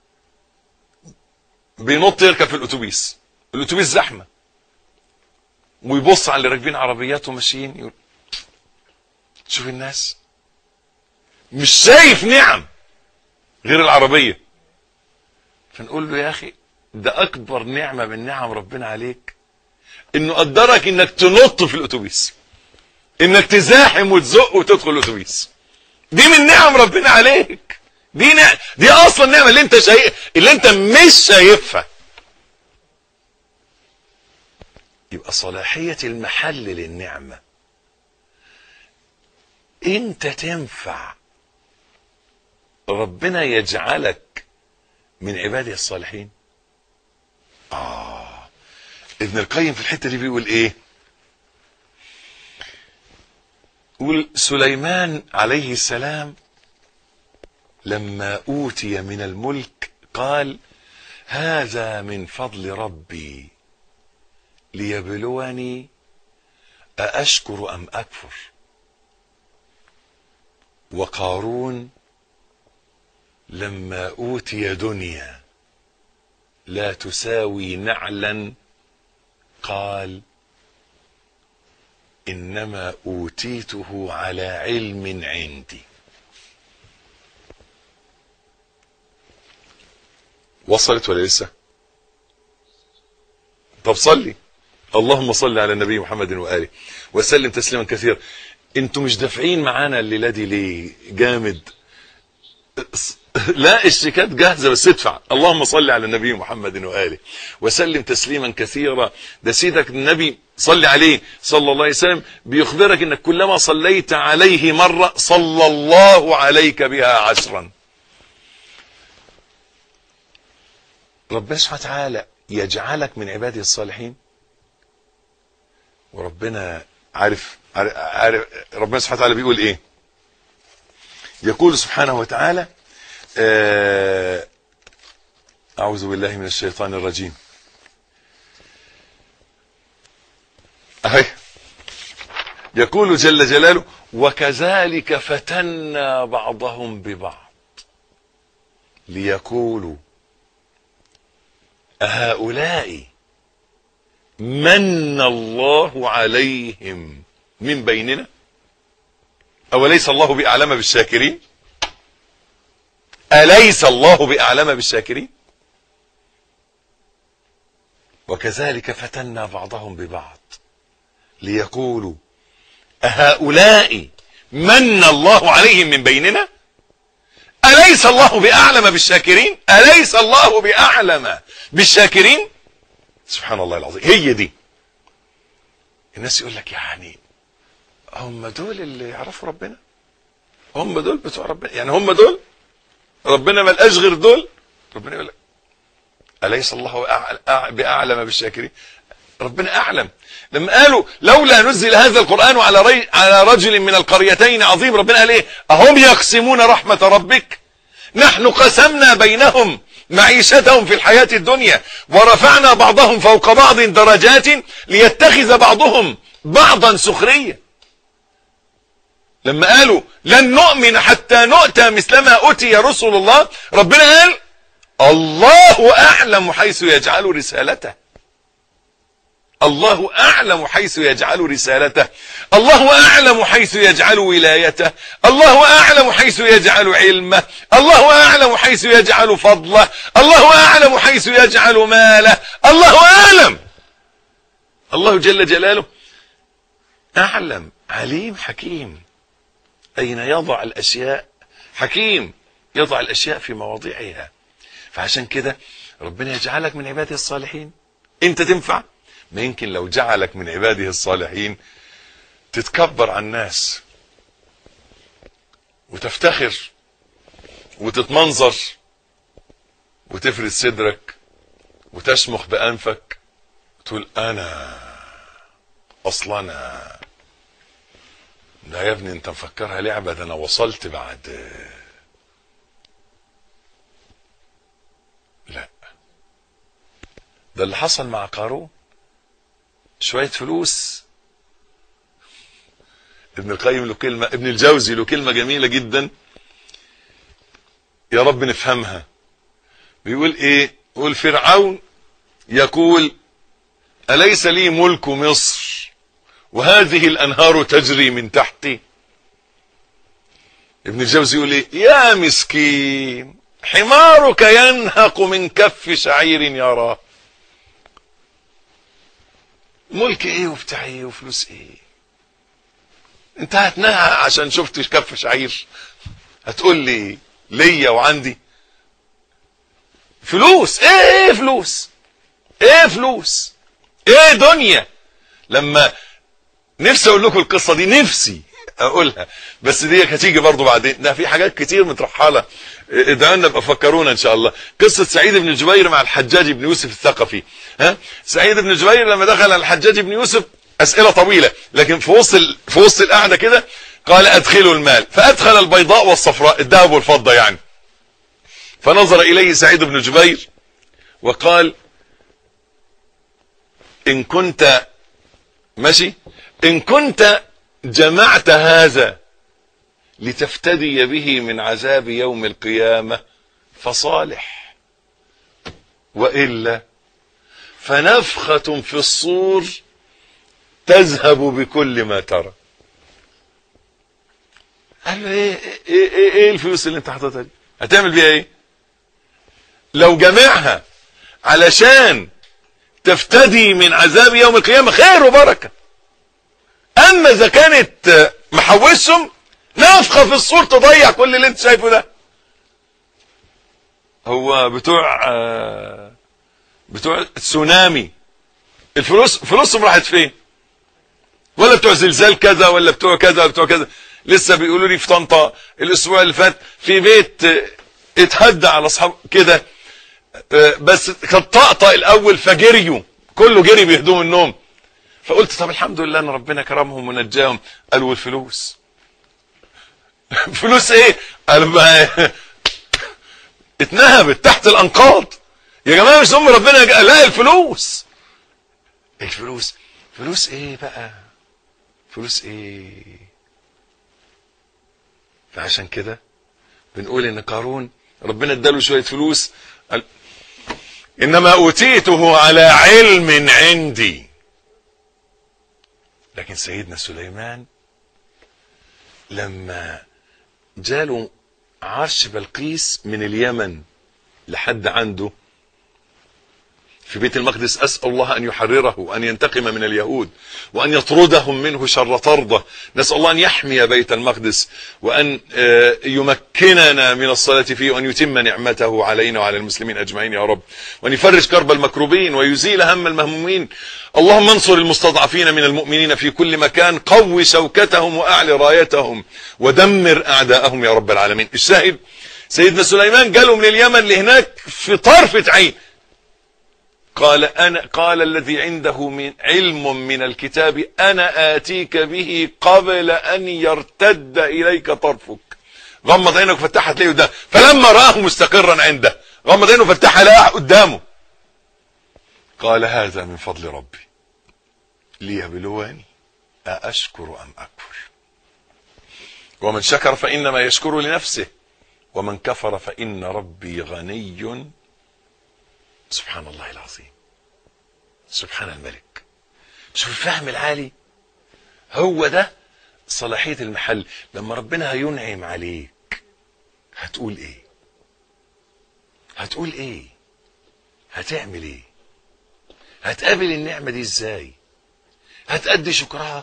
بينط يركب في الاتوبيس الاتوبيس زحمه ويبص على اللي راكبين عربيات وماشيين يقول شوف الناس مش شايف نعم غير العربية فنقول له يا أخي ده أكبر نعمة من نعم ربنا عليك إنه قدرك إنك تنط في الأتوبيس انك تزاحم وتزق وتدخل الاتوبيس دي من نعم ربنا عليك دي نعم دي اصلا النعمه اللي انت شايف اللي انت مش شايفها يبقى صلاحيه المحل للنعمه انت تنفع ربنا يجعلك من عباده الصالحين اه ابن القيم في الحته دي بيقول ايه يقول سليمان عليه السلام لما اوتي من الملك قال هذا من فضل ربي ليبلوني أأشكر أم أكفر وقارون لما أوتي دنيا لا تساوي نعلا قال إنما أوتيته على علم عندي وصلت ولا لسه طب صلي اللهم صل على النبي محمد وآله وسلم تسليما كثيرا انتوا مش دافعين معانا الليله دي ليه جامد لا الشيكات جاهزه بس ادفع اللهم صل على النبي محمد واله وسلم تسليما كثيرا ده سيدك النبي صلي عليه صلى الله عليه وسلم بيخبرك انك كلما صليت عليه مره صلى الله عليك بها عشرا ربنا سبحانه وتعالى يجعلك من عباده الصالحين وربنا عارف عارف, عارف ربنا سبحانه وتعالى بيقول ايه يقول سبحانه وتعالى آه أعوذ بالله من الشيطان الرجيم أهي يقول جل جلاله وكذلك فتنا بعضهم ببعض ليقولوا أهؤلاء من الله عليهم من بيننا أوليس الله بأعلم بالشاكرين أليس الله بأعلم بالشاكرين وكذلك فتنا بعضهم ببعض ليقولوا أهؤلاء من الله عليهم من بيننا أليس الله بأعلم بالشاكرين أليس الله بأعلم بالشاكرين سبحان الله العظيم هي دي الناس يقول لك يعني هم دول اللي يعرفوا ربنا هم دول بتوع ربنا يعني هم دول ربنا ما لقاش غير دول ربنا يقول لك أليس الله بأعلم بالشاكرين ربنا أعلم لما قالوا لولا نزل هذا القرآن على ري... على رجل من القريتين عظيم ربنا قال ايه أهم يقسمون رحمة ربك نحن قسمنا بينهم معيشتهم في الحياة الدنيا ورفعنا بعضهم فوق بعض درجات ليتخذ بعضهم بعضا سخرية لما قالوا لن نؤمن حتى نؤتى مثلما أتي رسل الله ربنا قال الله أعلم حيث يجعل رسالته الله أعلم حيث يجعل رسالته الله أعلم حيث يجعل ولايته الله أعلم حيث يجعل علمه الله أعلم حيث يجعل فضله الله أعلم حيث يجعل ماله الله أعلم الله جل جلاله أعلم عليم حكيم أين يضع الأشياء حكيم يضع الأشياء في مواضعها فعشان كده ربنا يجعلك من عباده الصالحين انت تنفع ما يمكن لو جعلك من عباده الصالحين تتكبر عن الناس وتفتخر وتتمنظر وتفرد صدرك وتشمخ بأنفك تقول أنا أصلا أنا لا يا ابني انت مفكرها لعبة ده انا وصلت بعد لا ده اللي حصل مع قارون شوية فلوس ابن القيم له كلمة ابن الجوزي له كلمة جميلة جدا يا رب نفهمها بيقول ايه يقول فرعون يقول أليس لي ملك مصر وهذه الأنهار تجري من تحتي ابن الجوزي يقول ايه يا مسكين حمارك ينهق من كف شعير يراه ملك ايه وبتاع ايه وفلوس ايه انت هتنهى عشان شفت كف شعير هتقول لي ليا وعندي فلوس ايه ايه فلوس ايه فلوس ايه دنيا لما نفسي اقول لكم القصه دي نفسي اقولها بس دي هتيجي برضو بعدين ده في حاجات كتير مترحله ادعوا لنا ابقى فكرونا ان شاء الله قصه سعيد بن جبير مع الحجاج بن يوسف الثقفي ها سعيد بن جبير لما دخل على الحجاج بن يوسف اسئله طويله لكن في وسط ال... في وسط القعده كده قال ادخلوا المال فادخل البيضاء والصفراء الذهب والفضه يعني فنظر اليه سعيد بن جبير وقال ان كنت ماشي ان كنت جمعت هذا لتفتدي به من عذاب يوم القيامة فصالح وإلا فنفخة في الصور تذهب بكل ما ترى قال له ايه ايه ايه, إيه الفلوس اللي انت حاططها دي هتعمل بيها ايه لو جمعها علشان تفتدي من عذاب يوم القيامة خير وبركة اما اذا كانت محوسهم نفخة في الصور تضيع كل اللي انت شايفه ده هو بتوع بتوع تسونامي الفلوس فلوسهم راحت فين ولا بتوع زلزال كذا ولا بتوع كذا ولا بتوع كذا لسه بيقولوا لي في طنطا الاسبوع اللي فات في بيت اتهدى على اصحاب كده بس كان طقطق الاول فجريوا كله جري بهدوم النوم فقلت طب الحمد لله ان ربنا كرمهم ونجاهم قالوا الفلوس فلوس ايه قالوا ما اتنهبت تحت الانقاض يا جماعه مش ام ربنا لا الفلوس الفلوس فلوس ايه بقى فلوس ايه فعشان كده بنقول ان قارون ربنا اداله شويه فلوس قال انما اوتيته على علم عندي لكن سيدنا سليمان لما جاله عرش بلقيس من اليمن لحد عنده في بيت المقدس أسأل الله أن يحرره وأن ينتقم من اليهود وأن يطردهم منه شر طردة نسأل الله أن يحمي بيت المقدس وأن يمكننا من الصلاة فيه وأن يتم نعمته علينا وعلى المسلمين أجمعين يا رب وأن يفرج كرب المكروبين ويزيل هم المهمومين اللهم انصر المستضعفين من المؤمنين في كل مكان قو شوكتهم وأعلي رايتهم ودمر أعداءهم يا رب العالمين الشاهد سيدنا سليمان قالوا من اليمن لهناك في طرفة عين قال أنا قال الذي عنده من علم من الكتاب أنا آتيك به قبل أن يرتد إليك طرفك غمض عينك وفتحها تلاقيه قدامه فلما رآه مستقرا عنده غمض عينه وفتحها لقاه قدامه قال هذا من فضل ربي ليبلوني أأشكر أم أكفر ومن شكر فإنما يشكر لنفسه ومن كفر فإن ربي غني سبحان الله العظيم سبحان الملك شوف الفهم العالي هو ده صلاحية المحل لما ربنا هينعم عليك هتقول ايه هتقول ايه هتعمل ايه هتقابل النعمة دي ازاي هتأدي شكرها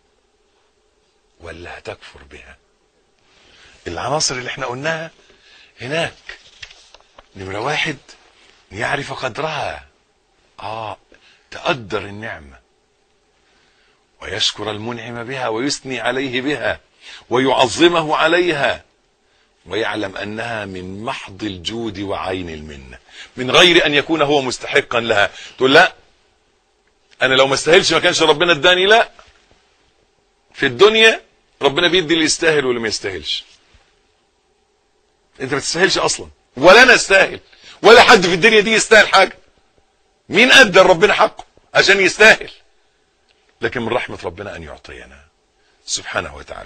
ولا هتكفر بها العناصر اللي احنا قلناها هناك نمرة واحد يعرف قدرها اه تقدر النعمة ويشكر المنعم بها ويثني عليه بها ويعظمه عليها ويعلم انها من محض الجود وعين المنه من غير ان يكون هو مستحقا لها تقول لا انا لو ما استاهلش ما كانش ربنا اداني لا في الدنيا ربنا بيدي اللي يستاهل واللي ما يستاهلش انت ما تستاهلش اصلا ولا انا استاهل ولا حد في الدنيا دي يستاهل حاجه مين ادى ربنا حقه عشان يستاهل لكن من رحمه ربنا ان يعطينا سبحانه وتعالى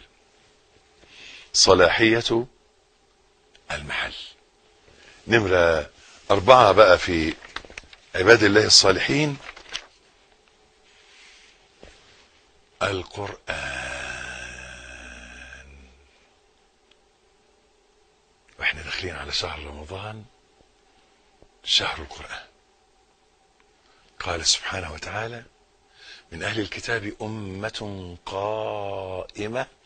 صلاحيه المحل نمرة أربعة بقى في عباد الله الصالحين القرآن واحنا داخلين على شهر رمضان شهر القرآن قال سبحانه وتعالى من أهل الكتاب أمة قائمة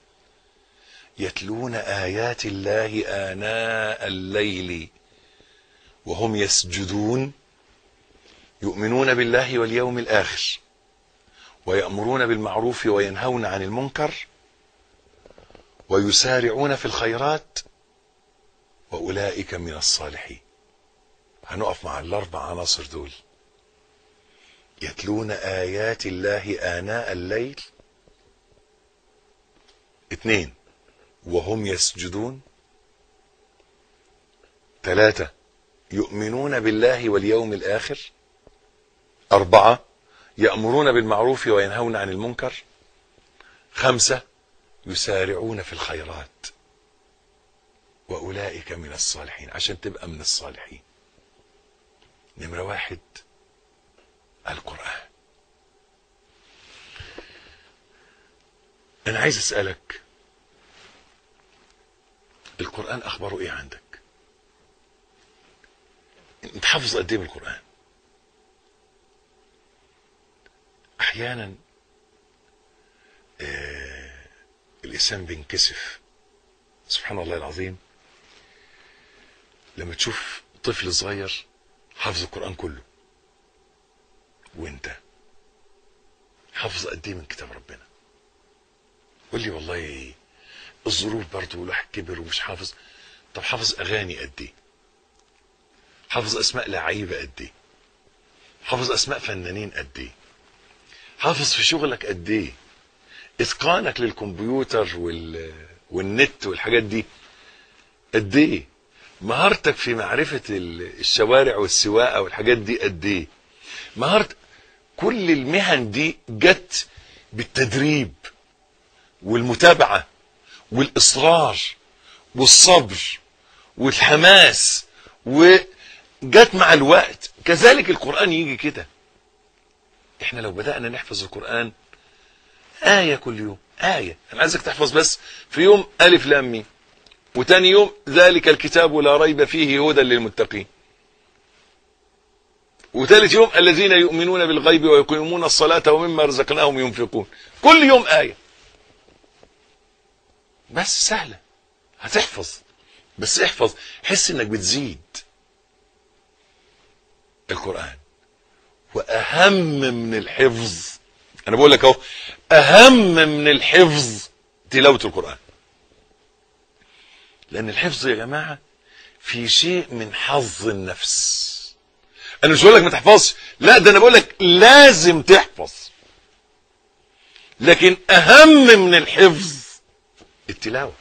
يتلون آيات الله آناء الليل وهم يسجدون يؤمنون بالله واليوم الآخر ويأمرون بالمعروف وينهون عن المنكر ويسارعون في الخيرات وأولئك من الصالحين هنقف مع الأربع عناصر دول يتلون آيات الله آناء الليل اثنين وهم يسجدون ثلاثة يؤمنون بالله واليوم الآخر أربعة يأمرون بالمعروف وينهون عن المنكر خمسة يسارعون في الخيرات وأولئك من الصالحين عشان تبقى من الصالحين نمرة واحد القرآن أنا عايز أسألك القرآن أخباره إيه عندك أنت حافظ قد إيه من القرآن أحيانا آه الإنسان بينكسف سبحان الله العظيم لما تشوف طفل صغير حافظ القرآن كله وانت حافظ قد ايه من كتاب ربنا قول لي والله الظروف برضه الواحد كبر ومش حافظ طب حافظ اغاني قد ايه حافظ اسماء لعيبه قد ايه حافظ اسماء فنانين قد ايه حافظ في شغلك قد ايه اتقانك للكمبيوتر وال... والنت والحاجات دي قد ايه مهارتك في معرفة الشوارع والسواقة والحاجات دي قد ايه مهارت كل المهن دي جت بالتدريب والمتابعة والإصرار والصبر والحماس وجت مع الوقت كذلك القرآن يجي كده احنا لو بدأنا نحفظ القرآن آية كل يوم آية أنا عايزك تحفظ بس في يوم ألف لام ميم وتاني يوم ذلك الكتاب لا ريب فيه هدى للمتقين وثالث يوم الذين يؤمنون بالغيب ويقيمون الصلاة ومما رزقناهم ينفقون كل يوم آية بس سهلة هتحفظ بس احفظ حس انك بتزيد القرآن وأهم من الحفظ أنا بقول لك أهو أهم من الحفظ تلاوة القرآن لأن الحفظ يا جماعة في شيء من حظ النفس أنا مش بقول لك ما تحفظش لا ده أنا بقول لك لازم تحفظ لكن أهم من الحفظ التلاوة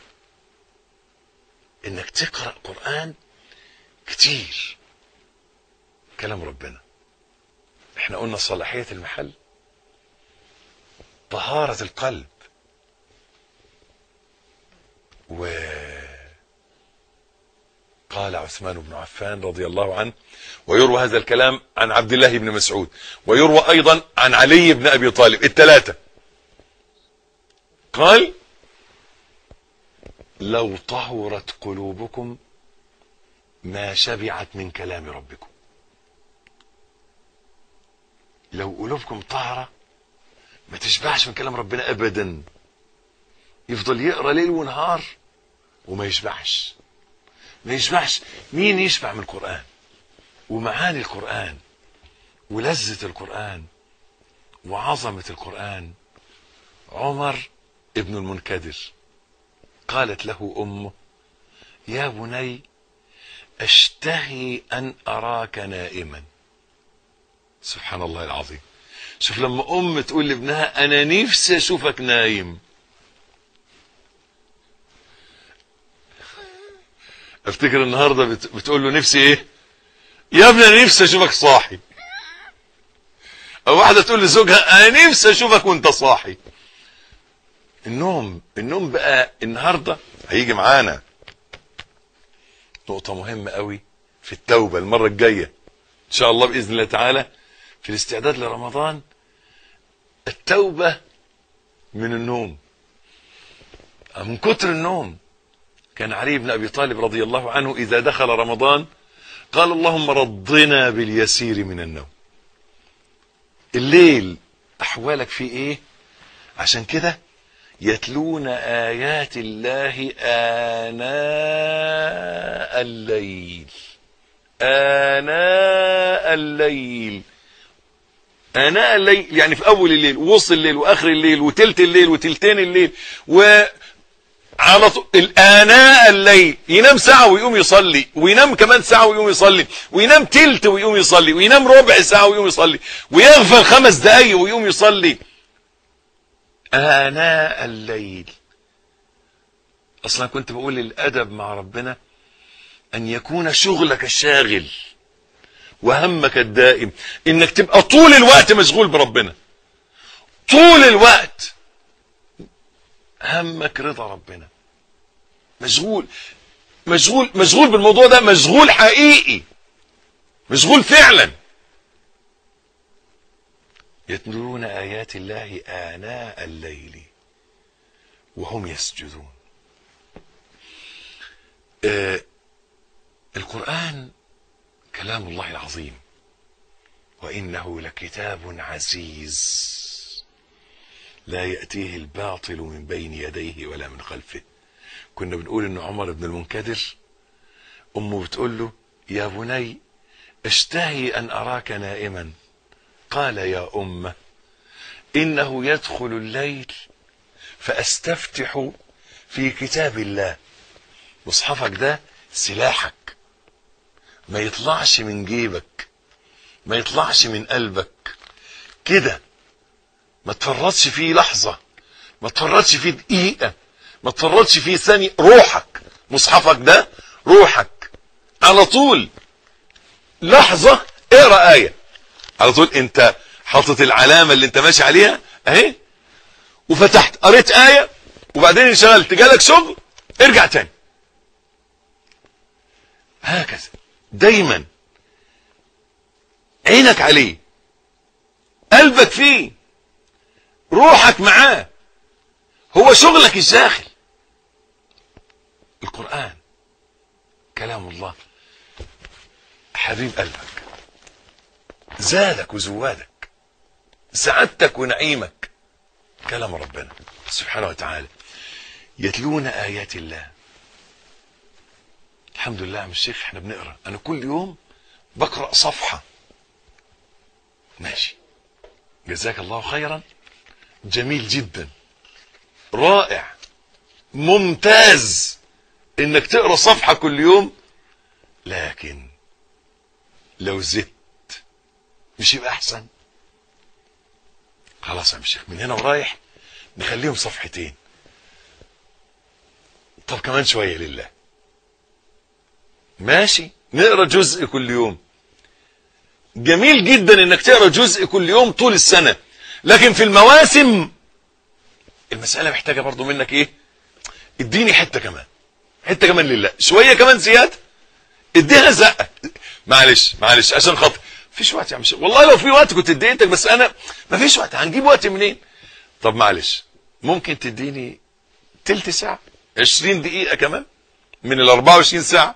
إنك تقرأ قرآن كتير كلام ربنا احنا قلنا صلاحية المحل طهارة القلب و قال عثمان بن عفان رضي الله عنه ويروى هذا الكلام عن عبد الله بن مسعود ويروى أيضا عن علي بن أبي طالب الثلاثة قال لو طهرت قلوبكم ما شبعت من كلام ربكم لو قلوبكم طهرة ما تشبعش من كلام ربنا أبدا يفضل يقرأ ليل ونهار وما يشبعش ما يشبعش مين يشبع من القرآن ومعاني القرآن ولذة القرآن وعظمة القرآن عمر ابن المنكدر قالت له أمه يا بني أشتهي أن أراك نائما سبحان الله العظيم شوف لما أم تقول لابنها أنا نفسي أشوفك نايم افتكر النهارده بت... بتقول له نفسي ايه يا ابني انا نفسي اشوفك صاحي او واحده تقول لزوجها انا نفسي اشوفك وانت صاحي النوم النوم بقى النهارده هيجي معانا نقطه مهمه قوي في التوبه المره الجايه ان شاء الله باذن الله تعالى في الاستعداد لرمضان التوبه من النوم من كتر النوم كان علي بن ابي طالب رضي الله عنه اذا دخل رمضان قال اللهم رضنا باليسير من النوم الليل احوالك فيه ايه عشان كده يتلون آيات الله آناء الليل آناء الليل آناء الليل يعني في أول الليل ووسط الليل وآخر الليل وتلت الليل وتلتين الليل و على طول الآناء الليل ينام ساعة ويقوم يصلي وينام كمان ساعة ويقوم يصلي وينام تلت ويقوم يصلي وينام ربع ساعة ويقوم يصلي ويغفل خمس دقايق ويقوم يصلي آناء الليل أصلا كنت بقول الأدب مع ربنا أن يكون شغلك الشاغل وهمك الدائم إنك تبقى طول الوقت مشغول بربنا طول الوقت همك رضا ربنا مشغول مشغول مشغول بالموضوع ده مشغول حقيقي مشغول فعلا يتلون آيات الله آناء الليل وهم يسجدون آه القرآن كلام الله العظيم وإنه لكتاب عزيز لا يأتيه الباطل من بين يديه ولا من خلفه كنا بنقول ان عمر بن المنكدر امه بتقول له يا بني اشتهي ان اراك نائما قال يا امه انه يدخل الليل فاستفتح في كتاب الله مصحفك ده سلاحك ما يطلعش من جيبك ما يطلعش من قلبك كده ما تفرطش فيه لحظة ما تفرطش فيه دقيقة ما تفرطش فيه ثانية روحك مصحفك ده روحك على طول لحظة اقرا آية على طول انت حاطط العلامة اللي انت ماشي عليها اهي وفتحت قريت آية وبعدين انشغلت جالك شغل ارجع تاني هكذا دايما عينك عليه قلبك فيه روحك معاه هو شغلك الداخل القرآن كلام الله حبيب قلبك زادك وزوادك سعادتك ونعيمك كلام ربنا سبحانه وتعالى يتلون آيات الله الحمد لله يا عم الشيخ احنا بنقرا انا كل يوم بقرا صفحه ماشي جزاك الله خيرا جميل جدا رائع ممتاز انك تقرا صفحه كل يوم لكن لو زدت مش يبقى احسن خلاص يا عم الشيخ من هنا ورايح نخليهم صفحتين طب كمان شويه لله ماشي نقرا جزء كل يوم جميل جدا انك تقرا جزء كل يوم طول السنه لكن في المواسم المساله محتاجه برضو منك ايه اديني حته كمان حته كمان لله شويه كمان زياده اديها زقه معلش معلش عشان خاطر مفيش وقت يا عم شيخ. والله لو في وقت كنت اديتك بس انا مفيش وقت هنجيب وقت منين طب معلش ممكن تديني تلت ساعه 20 دقيقه كمان من ال 24 ساعه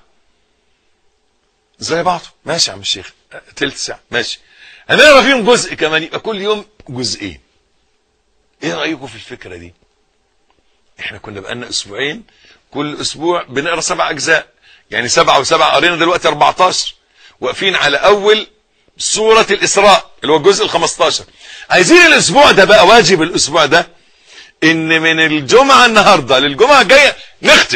زي بعضه ماشي يا عم الشيخ تلت ساعة ماشي هنقرا فيهم جزء كمان يبقى كل يوم جزئين ايه رأيكم في الفكرة دي احنا كنا بقالنا اسبوعين كل اسبوع بنقرا سبع اجزاء يعني سبعة وسبعة قرينا دلوقتي 14 واقفين على اول سورة الاسراء اللي هو الجزء ال 15 عايزين الاسبوع ده بقى واجب الاسبوع ده ان من الجمعة النهاردة للجمعة الجاية نختم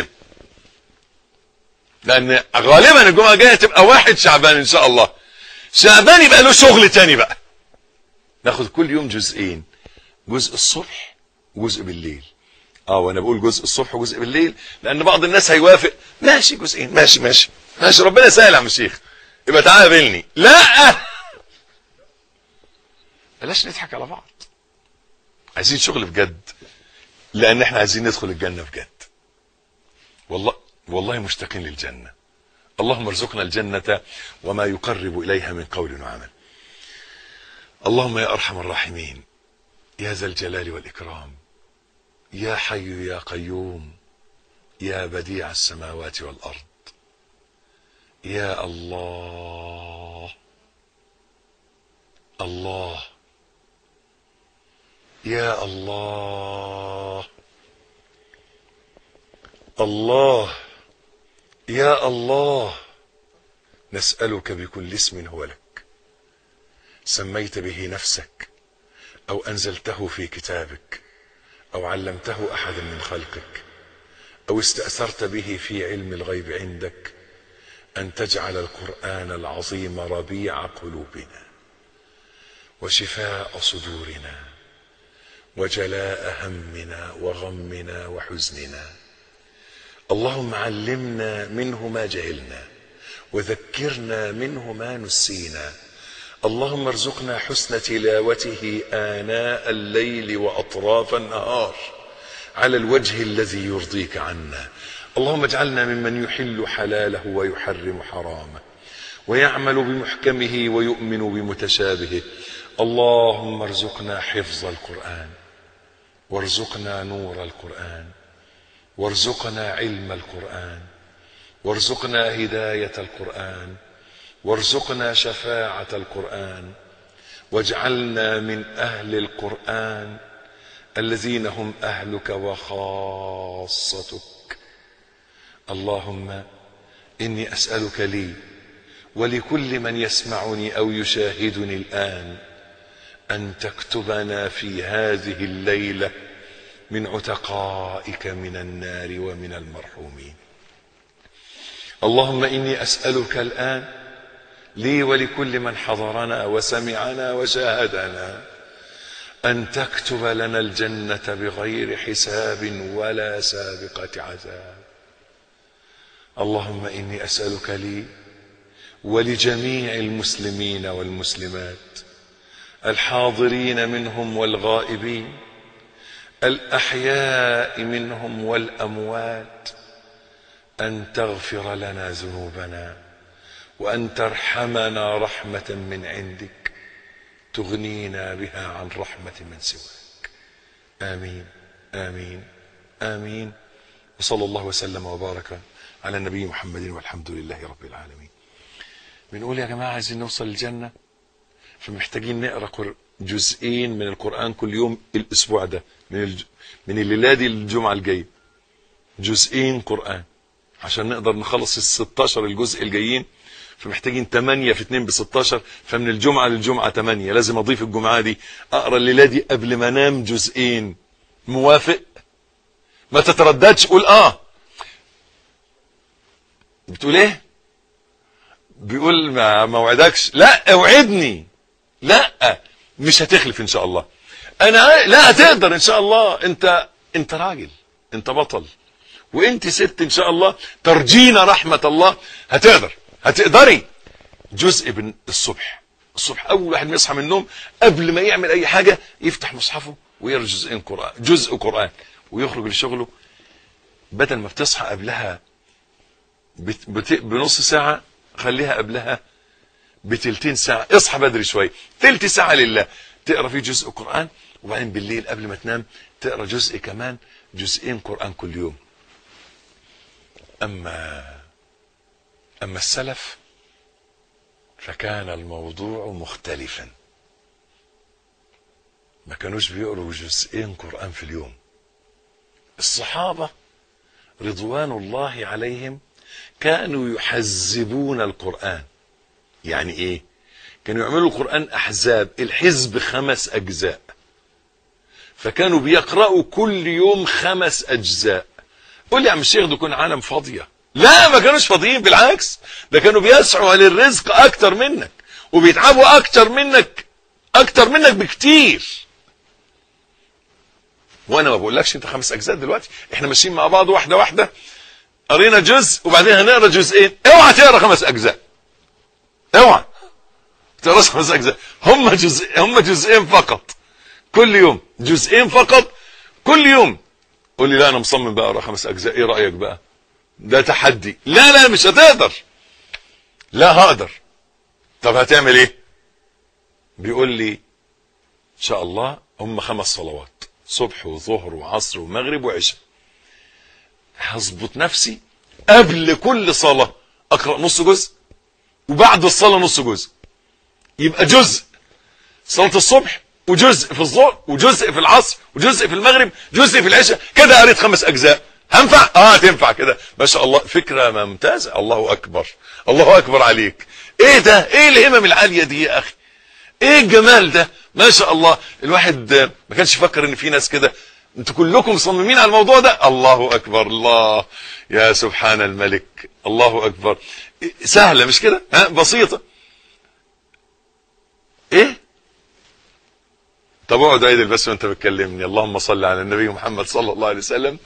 لان غالبا الجمعه الجايه تبقى واحد شعبان ان شاء الله شعبان يبقى له شغل تاني بقى ناخد كل يوم جزئين جزء الصبح وجزء بالليل اه وانا بقول جزء الصبح وجزء بالليل لان بعض الناس هيوافق ماشي جزئين ماشي ماشي ماشي ربنا يسهل يا عم الشيخ يبقى تعالى قابلني لا بلاش نضحك على بعض عايزين شغل بجد لان احنا عايزين ندخل الجنه بجد والله والله مشتاقين للجنة اللهم ارزقنا الجنة وما يقرب إليها من قول وعمل اللهم يا أرحم الراحمين يا ذا الجلال والإكرام يا حي يا قيوم يا بديع السماوات والأرض يا الله الله يا الله الله يا الله نسألك بكل اسم هو لك سميت به نفسك أو أنزلته في كتابك أو علمته أحدا من خلقك أو استأثرت به في علم الغيب عندك أن تجعل القرآن العظيم ربيع قلوبنا وشفاء صدورنا وجلاء همنا وغمنا وحزننا اللهم علمنا منه ما جهلنا وذكرنا منه ما نسينا اللهم ارزقنا حسن تلاوته آناء الليل وأطراف النهار على الوجه الذي يرضيك عنا اللهم اجعلنا ممن يحل حلاله ويحرم حرامه ويعمل بمحكمه ويؤمن بمتشابهه اللهم ارزقنا حفظ القرآن وارزقنا نور القرآن وارزقنا علم القرآن وارزقنا هداية القرآن وارزقنا شفاعة القرآن واجعلنا من أهل القرآن الذين هم أهلك وخاصتك اللهم إني أسألك لي ولكل من يسمعني أو يشاهدني الآن أن تكتبنا في هذه الليلة من عتقائك من النار ومن المرحومين اللهم إني أسألك الآن لي ولكل من حضرنا وسمعنا وشاهدنا أن تكتب لنا الجنة بغير حساب ولا سابقة عذاب اللهم إني أسألك لي ولجميع المسلمين والمسلمات الحاضرين منهم والغائبين الأحياء منهم والأموات أن تغفر لنا ذنوبنا وأن ترحمنا رحمة من عندك تغنينا بها عن رحمة من سواك آمين آمين آمين وصلى الله وسلم وبارك على النبي محمد والحمد لله رب العالمين بنقول يا جماعة عايزين نوصل الجنة فمحتاجين نقرأ جزئين من القرآن كل يوم الأسبوع ده من الج... من الليلة دي للجمعة الجاية جزئين قرآن عشان نقدر نخلص ال 16 الجزء الجايين فمحتاجين 8 في 2 ب 16 فمن الجمعة للجمعة 8 لازم أضيف الجمعة دي أقرأ الليلة دي قبل ما أنام جزئين موافق ما تترددش قول آه بتقول إيه بيقول ما ما وعدكش لا اوعدني لا مش هتخلف ان شاء الله انا لا هتقدر ان شاء الله انت انت راجل انت بطل وانت ست ان شاء الله ترجينا رحمة الله هتقدر هتقدري جزء من الصبح الصبح اول واحد ما يصحى من النوم قبل ما يعمل اي حاجة يفتح مصحفه ويقرا جزئين قرآن جزء قرآن ويخرج لشغله بدل ما بتصحى قبلها بت... بت... بنص ساعة خليها قبلها بتلتين ساعة اصحى بدري شوي تلت ساعة لله تقرا فيه جزء قرآن وبعدين بالليل قبل ما تنام تقرا جزء كمان جزئين قرآن كل يوم أما أما السلف فكان الموضوع مختلفا ما كانوش بيقروا جزئين قرآن في اليوم الصحابة رضوان الله عليهم كانوا يحزبون القرآن يعني ايه كانوا يعملوا القرآن احزاب الحزب خمس اجزاء فكانوا بيقرأوا كل يوم خمس اجزاء قول لي يا عم الشيخ ده كون عالم فاضية لا ما كانوش فاضيين بالعكس ده كانوا بيسعوا للرزق اكتر منك وبيتعبوا اكتر منك اكتر منك بكتير وانا ما بقولكش انت خمس اجزاء دلوقتي احنا ماشيين مع بعض واحده واحده قرينا جزء وبعدين هنقرا جزئين اوعى تقرا خمس اجزاء اوعى تقراش خمس اجزاء هم جزء هم جزئين فقط كل يوم جزئين فقط كل يوم قول لي لا انا مصمم بقى اقرا خمس اجزاء ايه رايك بقى ده تحدي لا لا مش هتقدر لا هقدر طب هتعمل ايه بيقول لي ان شاء الله هم خمس صلوات صبح وظهر وعصر ومغرب وعشاء هظبط نفسي قبل كل صلاة اقرأ نص جزء وبعد الصلاة نص جزء يبقى جزء صلاة الصبح وجزء في الظهر وجزء في العصر وجزء في المغرب جزء في العشاء كده قريت خمس اجزاء هنفع اه تنفع كده ما شاء الله فكره ممتازه الله اكبر الله اكبر عليك ايه ده ايه الهمم العاليه دي يا اخي ايه الجمال ده ما شاء الله الواحد آه، ما كانش يفكر ان في ناس كده انتوا كلكم مصممين على الموضوع ده الله اكبر الله يا سبحان الملك الله اكبر سهله مش كده ها بسيطه ايه طب اقعد عيد بس وانت بتكلمني اللهم صل على النبي محمد صلى الله عليه وسلم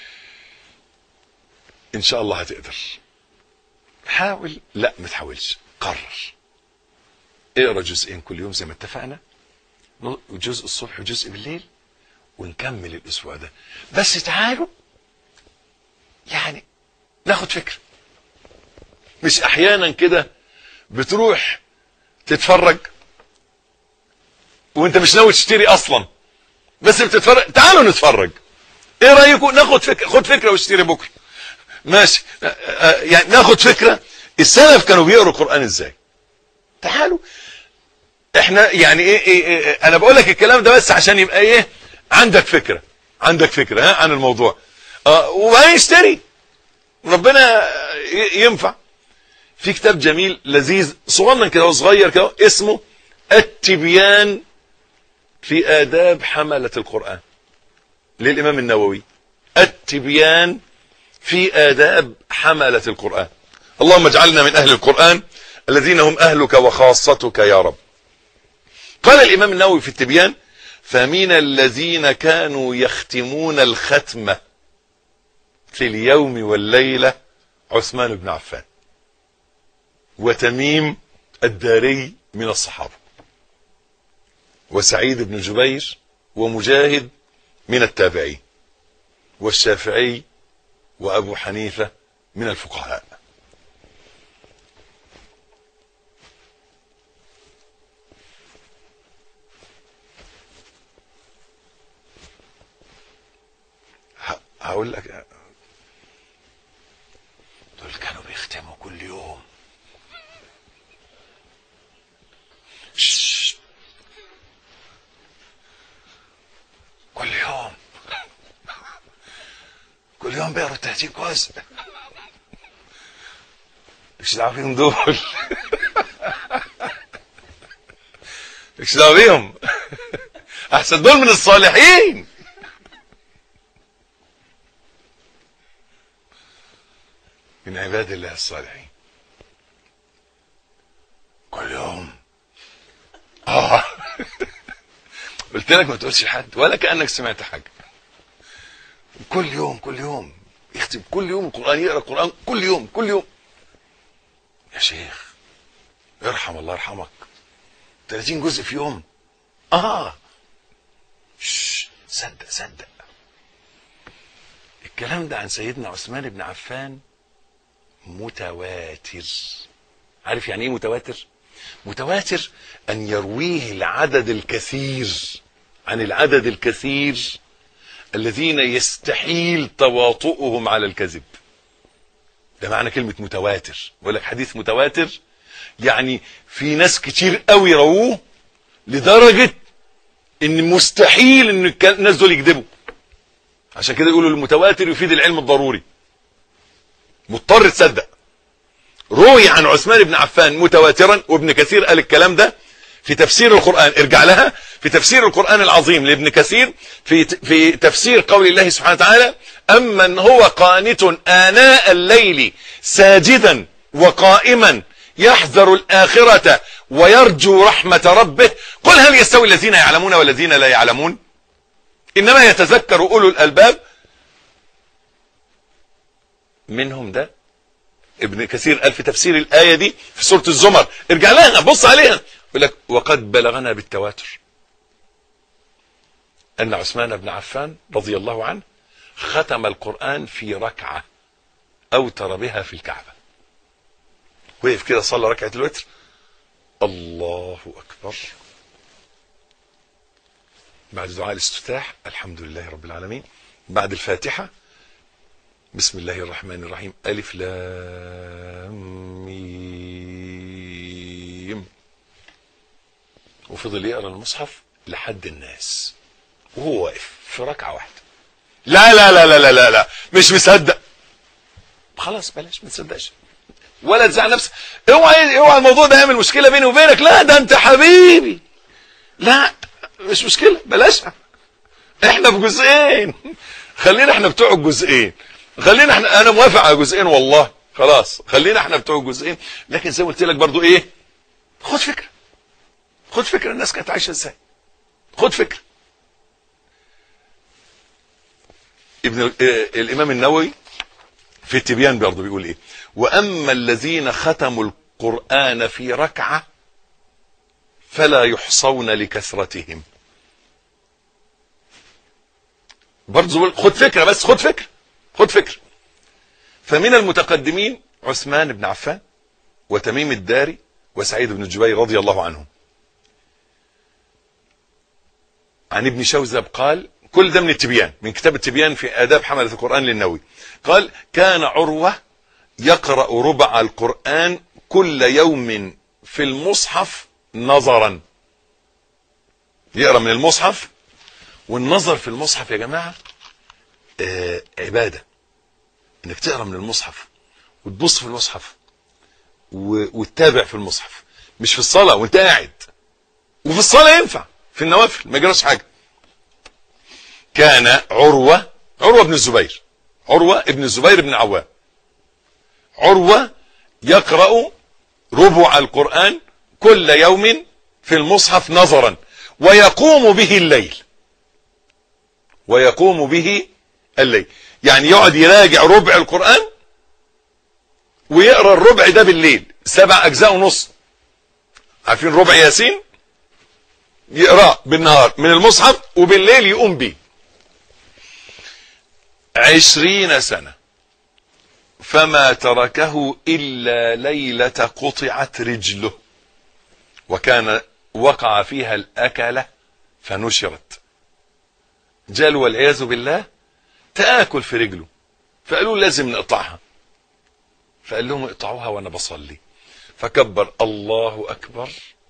ان شاء الله هتقدر حاول لا ما تحاولش قرر اقرا جزئين كل يوم زي ما اتفقنا جزء الصبح وجزء بالليل ونكمل الاسبوع ده بس تعالوا يعني ناخد فكره مش احيانا كده بتروح تتفرج وانت مش ناوي تشتري اصلا بس بتتفرج تعالوا نتفرج ايه رايكم ناخد فكره خد فكره واشتري بكره ماشي آه، آه، يعني ناخد فكره السلف كانوا بيقروا القران ازاي تعالوا احنا يعني ايه, إيه, إيه انا بقول لك الكلام ده بس عشان يبقى ايه عندك فكره عندك فكره ها عن الموضوع اه وبعدين اشتري ربنا ي- ينفع في كتاب جميل لذيذ صغنن كده وصغير كده اسمه التبيان في آداب حملة القرآن للإمام النووي التبيان في آداب حملة القرآن اللهم اجعلنا من أهل القرآن الذين هم أهلك وخاصتك يا رب قال الإمام النووي في التبيان فمن الذين كانوا يختمون الختمة في اليوم والليلة عثمان بن عفان وتميم الداري من الصحابة وسعيد بن جبير ومجاهد من التابعين والشافعي وأبو حنيفة من الفقهاء ه- هقول لك دول كانوا بيختموا كل يوم شش. كل يوم كل يوم بيقروا التهجير كويس مش دعوه بيهم دول مش دعوه بيهم احسن دول من الصالحين من عباد الله الصالحين كل يوم اه قلت لك ما تقولش لحد ولا كانك سمعت حاجه كل يوم كل يوم يختم كل يوم القران يقرا القران كل يوم كل يوم يا شيخ ارحم الله يرحمك 30 جزء في يوم اه شش صدق صدق الكلام ده عن سيدنا عثمان بن عفان متواتر عارف يعني ايه متواتر متواتر ان يرويه العدد الكثير عن العدد الكثير الذين يستحيل تواطؤهم على الكذب ده معنى كلمة متواتر بقول لك حديث متواتر يعني في ناس كتير قوي رووه لدرجة ان مستحيل ان الك- الناس دول يكذبوا عشان كده يقولوا المتواتر يفيد العلم الضروري مضطر تصدق روي عن عثمان بن عفان متواترا وابن كثير قال الكلام ده في تفسير القرآن ارجع لها في تفسير القرآن العظيم لابن كثير في في تفسير قول الله سبحانه وتعالى أمن هو قانت آناء الليل ساجدا وقائما يحذر الآخرة ويرجو رحمة ربه قل هل يستوي الذين يعلمون والذين لا يعلمون إنما يتذكر أولو الألباب منهم ده ابن كثير قال في تفسير الآية دي في سورة الزمر ارجع لها بص عليها يقول لك وقد بلغنا بالتواتر أن عثمان بن عفان رضي الله عنه ختم القرآن في ركعة أوتر بها في الكعبة وقف كده صلى ركعة الوتر الله أكبر بعد دعاء الاستفتاح الحمد لله رب العالمين بعد الفاتحة بسم الله الرحمن الرحيم ألف لام ميم وفضل يقرا المصحف لحد الناس وهو واقف في ركعة واحدة لا لا لا لا لا لا, لا. مش مصدق خلاص بلاش ما تصدقش ولا تزعل نفسك اوعى اوعى الموضوع ده يعمل مشكله بيني وبينك لا ده انت حبيبي لا مش مشكله بلاشها احنا في جزئين خلينا احنا بتوع الجزئين خلينا احنا انا موافق على جزئين والله خلاص خلينا احنا بتوع الجزئين لكن زي ما قلت لك برضو ايه خد فكره خد فكره الناس كانت عايشه ازاي خد فكره ابن اه الامام النووي في التبيان برضه بيقول ايه واما الذين ختموا القران في ركعه فلا يحصون لكثرتهم برضه خد فكره بس خد فكره خد فكره فمن المتقدمين عثمان بن عفان وتميم الداري وسعيد بن جبير رضي الله عنهم عن ابن شوذب قال كل ده من التبيان من كتاب التبيان في آداب حملة القرآن للنووي قال كان عروة يقرأ ربع القرآن كل يوم في المصحف نظرا يقرأ من المصحف والنظر في المصحف يا جماعة آه عبادة انك تقرأ من المصحف وتبص في المصحف وتتابع في المصحف مش في الصلاة وانت قاعد وفي الصلاة ينفع في النوافل ما يجراش حاجة كان عروة عروة بن الزبير عروة ابن الزبير بن عوام عروة يقرأ ربع القرآن كل يوم في المصحف نظرا ويقوم به الليل ويقوم به الليل يعني يقعد يراجع ربع القرآن ويقرأ الربع ده بالليل سبع أجزاء ونص عارفين ربع ياسين يقرأ بالنهار من المصحف وبالليل يقوم به عشرين سنة فما تركه إلا ليلة قطعت رجله وكان وقع فيها الأكلة فنشرت جاله والعياذ بالله تآكل في رجله فقالوا لازم نقطعها فقال لهم اقطعوها وانا بصلي فكبر الله أكبر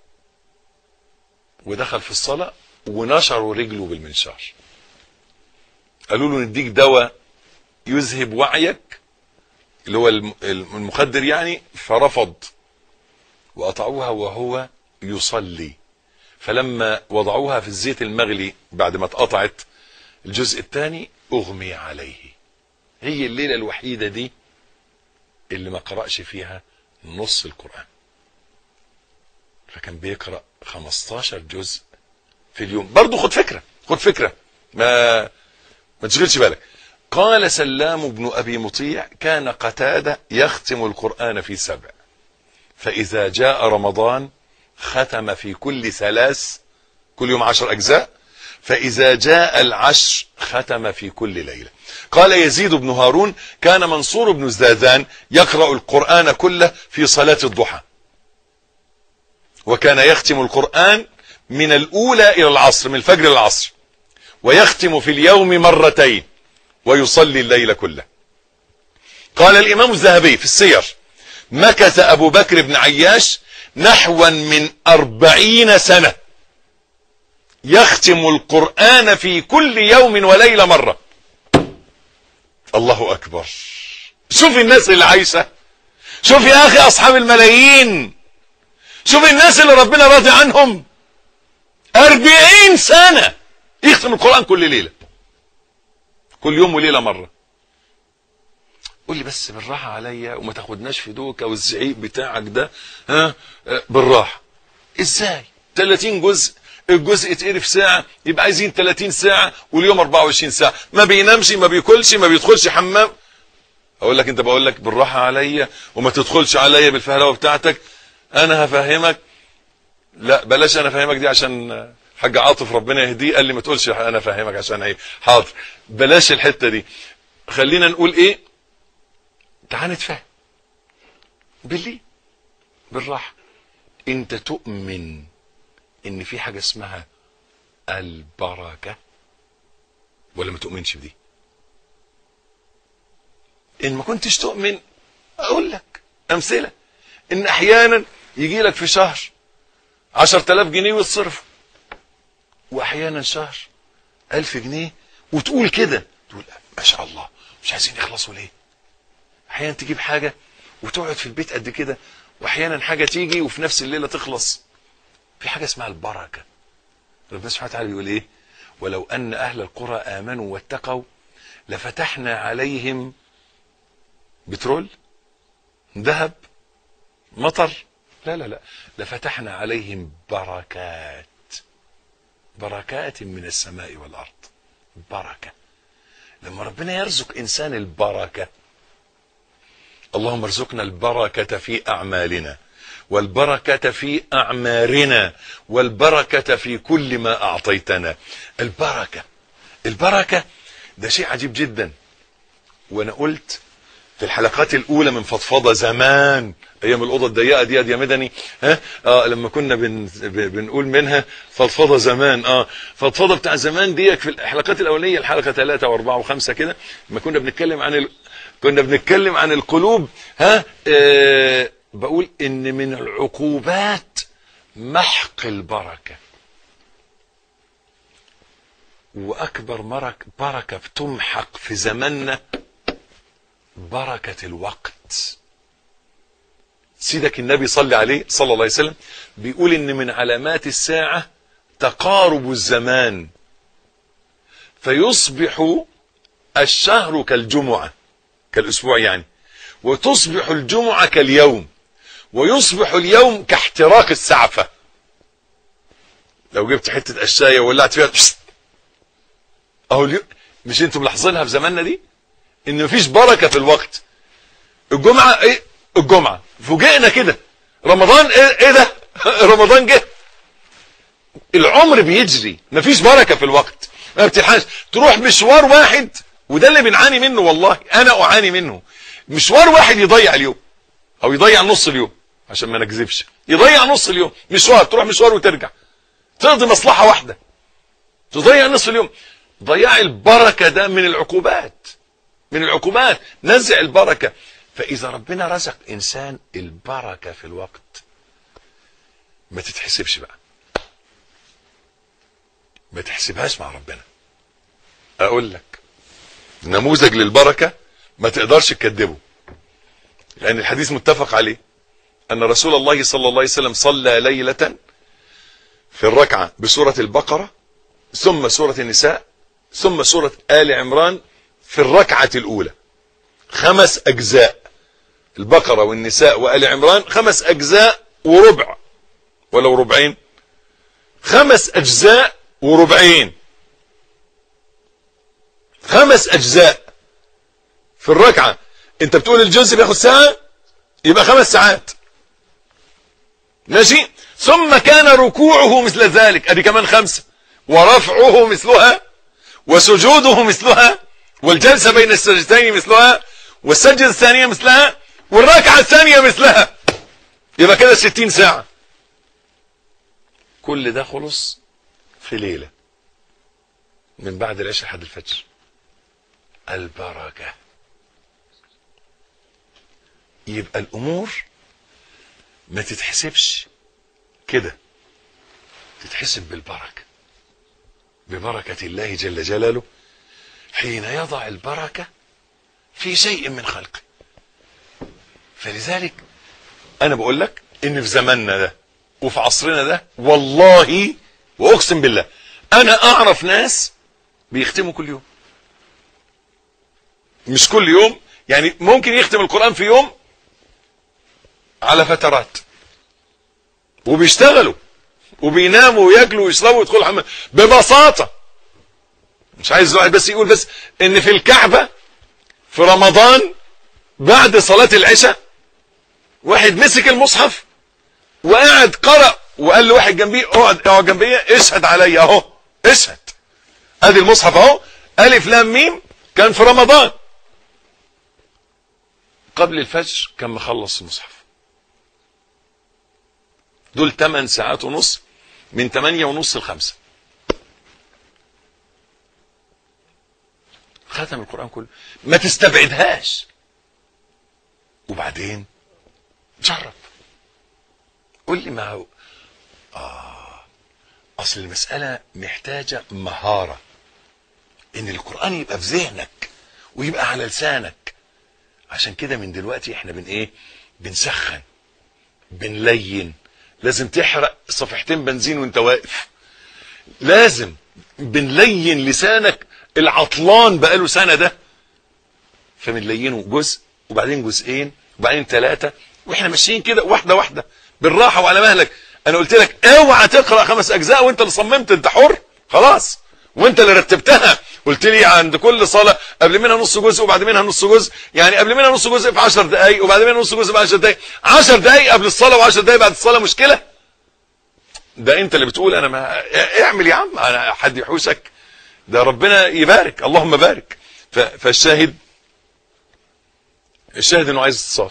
ودخل في الصلاة ونشروا رجله بالمنشار قالوا له نديك دواء يذهب وعيك اللي هو المخدر يعني فرفض وقطعوها وهو يصلي فلما وضعوها في الزيت المغلي بعد ما اتقطعت الجزء الثاني اغمي عليه هي الليلة الوحيدة دي اللي ما قرأش فيها نص القرآن فكان بيقرأ 15 جزء في اليوم برضه خد فكرة خد فكرة ما ما تشغلش بالك قال سلام بن أبي مطيع كان قتادة يختم القرآن في سبع فإذا جاء رمضان ختم في كل ثلاث كل يوم عشر أجزاء فإذا جاء العشر ختم في كل ليلة قال يزيد بن هارون كان منصور بن زاذان يقرأ القرآن كله في صلاة الضحى وكان يختم القرآن من الأولى إلى العصر من الفجر للعصر ويختم في اليوم مرتين ويصلي الليل كله قال الإمام الذهبي في السير مكث أبو بكر بن عياش نحوا من أربعين سنة يختم القرآن في كل يوم وليلة مرة الله أكبر شوف الناس اللي عايشة شوف يا أخي أصحاب الملايين شوف الناس اللي ربنا راضي عنهم أربعين سنة يختم القرآن كل ليلة كل يوم وليلة مرة قول لي بس بالراحة عليا وما تاخدناش في دوكة والزعيق بتاعك ده ها بالراحة ازاي 30 جزء الجزء يتقري في ساعة يبقى عايزين 30 ساعة واليوم 24 ساعة ما بينامش ما بياكلش ما بيدخلش حمام اقول لك انت بقول لك بالراحة عليا وما تدخلش عليا بالفهلوة بتاعتك انا هفهمك لا بلاش انا افهمك دي عشان حاج عاطف ربنا يهديه قال لي ما تقولش انا افهمك عشان ايه حاضر بلاش الحتة دي خلينا نقول ايه تعال نتفاهم بالليه بالراحة انت تؤمن ان في حاجة اسمها البركة ولا ما تؤمنش بدي ان ما كنتش تؤمن اقول لك امثلة ان احيانا يجي لك في شهر عشر تلاف جنيه وتصرف واحيانا شهر الف جنيه وتقول كده تقول ما شاء الله مش عايزين يخلصوا ليه احيانا تجيب حاجه وتقعد في البيت قد كده واحيانا حاجه تيجي وفي نفس الليله تخلص في حاجه اسمها البركه ربنا سبحانه وتعالى بيقول ايه ولو ان اهل القرى امنوا واتقوا لفتحنا عليهم بترول ذهب مطر لا لا لا لفتحنا عليهم بركات بركات من السماء والارض بركه لما ربنا يرزق انسان البركه اللهم ارزقنا البركه في اعمالنا والبركه في اعمارنا والبركه في كل ما اعطيتنا البركه البركه ده شيء عجيب جدا وانا قلت في الحلقات الاولى من فضفضه زمان ايام الاوضه الضيقه دي يا مدني ها اه لما كنا بن بنقول منها فضفضه زمان اه فضفضه بتاع زمان دي في الحلقات الاولانيه الحلقه ثلاثة واربعة وخمسة كده لما كنا بنتكلم عن ال... كنا بنتكلم عن القلوب ها آه بقول ان من العقوبات محق البركه واكبر مرك بركه بتمحق في زماننا بركه الوقت سيدك النبي صلى عليه صلى الله عليه وسلم بيقول ان من علامات الساعه تقارب الزمان فيصبح الشهر كالجمعه كالاسبوع يعني وتصبح الجمعه كاليوم ويصبح اليوم كاحتراق السعفه لو جبت حته قشايه وولعت فيها اهو اليوم مش انتم ملاحظينها في زماننا دي ان مفيش بركه في الوقت الجمعه ايه الجمعه فوجئنا كده رمضان ايه, إيه ده رمضان جه العمر بيجري مفيش بركه في الوقت ما بتلحقش تروح مشوار واحد وده اللي بنعاني منه والله انا اعاني منه مشوار واحد يضيع اليوم او يضيع نص اليوم عشان ما نكذبش يضيع نص اليوم مشوار تروح مشوار وترجع تقضي مصلحه واحده تضيع نصف اليوم ضياع البركه ده من العقوبات من العقوبات نزع البركه فاذا ربنا رزق انسان البركه في الوقت ما تتحسبش بقى ما تحسبهاش مع ربنا اقول لك نموذج للبركه ما تقدرش تكذبه لان الحديث متفق عليه ان رسول الله صلى الله عليه وسلم صلى ليله في الركعه بسوره البقره ثم سوره النساء ثم سوره ال عمران في الركعه الاولى خمس اجزاء البقره والنساء وال عمران خمس اجزاء وربع ولو ربعين خمس اجزاء وربعين خمس اجزاء في الركعه انت بتقول الجزء بياخد ساعه يبقى خمس ساعات ماشي ثم كان ركوعه مثل ذلك ادي كمان خمسه ورفعه مثلها وسجوده مثلها والجلسه بين السجدتين مثلها والسجده الثانيه مثلها والركعه الثانيه مثلها يبقى كده 60 ساعه كل ده خلص في ليله من بعد العشاء لحد الفجر البركه يبقى الامور ما تتحسبش كده تتحسب بالبركه ببركه الله جل جلاله حين يضع البركه في شيء من خلقه فلذلك انا بقول لك ان في زماننا ده وفي عصرنا ده والله واقسم بالله انا اعرف ناس بيختموا كل يوم مش كل يوم يعني ممكن يختم القرآن في يوم على فترات وبيشتغلوا وبيناموا وياكلوا ويشربوا ويدخلوا الحمام ببساطة مش عايز الواحد بس يقول بس ان في الكعبة في رمضان بعد صلاة العشاء واحد مسك المصحف وقعد قرأ وقال له واحد جنبيه اقعد اقعد جنبي اشهد عليا اهو اشهد ادي المصحف اهو الف لام ميم كان في رمضان قبل الفجر كان مخلص المصحف دول 8 ساعات ونص من 8 ونص ل 5 ختم القرآن كله ما تستبعدهاش وبعدين جرب قول لي ما هو آه أصل المسألة محتاجة مهارة ان القرآن يبقى في ذهنك ويبقى على لسانك عشان كده من دلوقتي احنا بن ايه بنسخن بنلين لازم تحرق صفحتين بنزين وانت واقف لازم بنلين لسانك العطلان بقاله سنة ده فبنلينه جزء وبعدين جزئين وبعدين ثلاثة واحنا ماشيين كده واحدة واحدة بالراحة وعلى مهلك انا قلت لك اوعى تقرأ خمس اجزاء وانت اللي صممت انت حر خلاص وانت اللي رتبتها قلت لي عند كل صلاة قبل منها نص جزء وبعد منها نص جزء يعني قبل منها نص جزء في 10 دقايق وبعد منها نص جزء في 10 دقايق 10 دقايق قبل الصلاة و10 دقايق بعد الصلاة مشكلة ده انت اللي بتقول انا ما اعمل يا عم انا حد يحوسك ده ربنا يبارك اللهم بارك ف... فالشاهد الشاهد انه عايز اتصال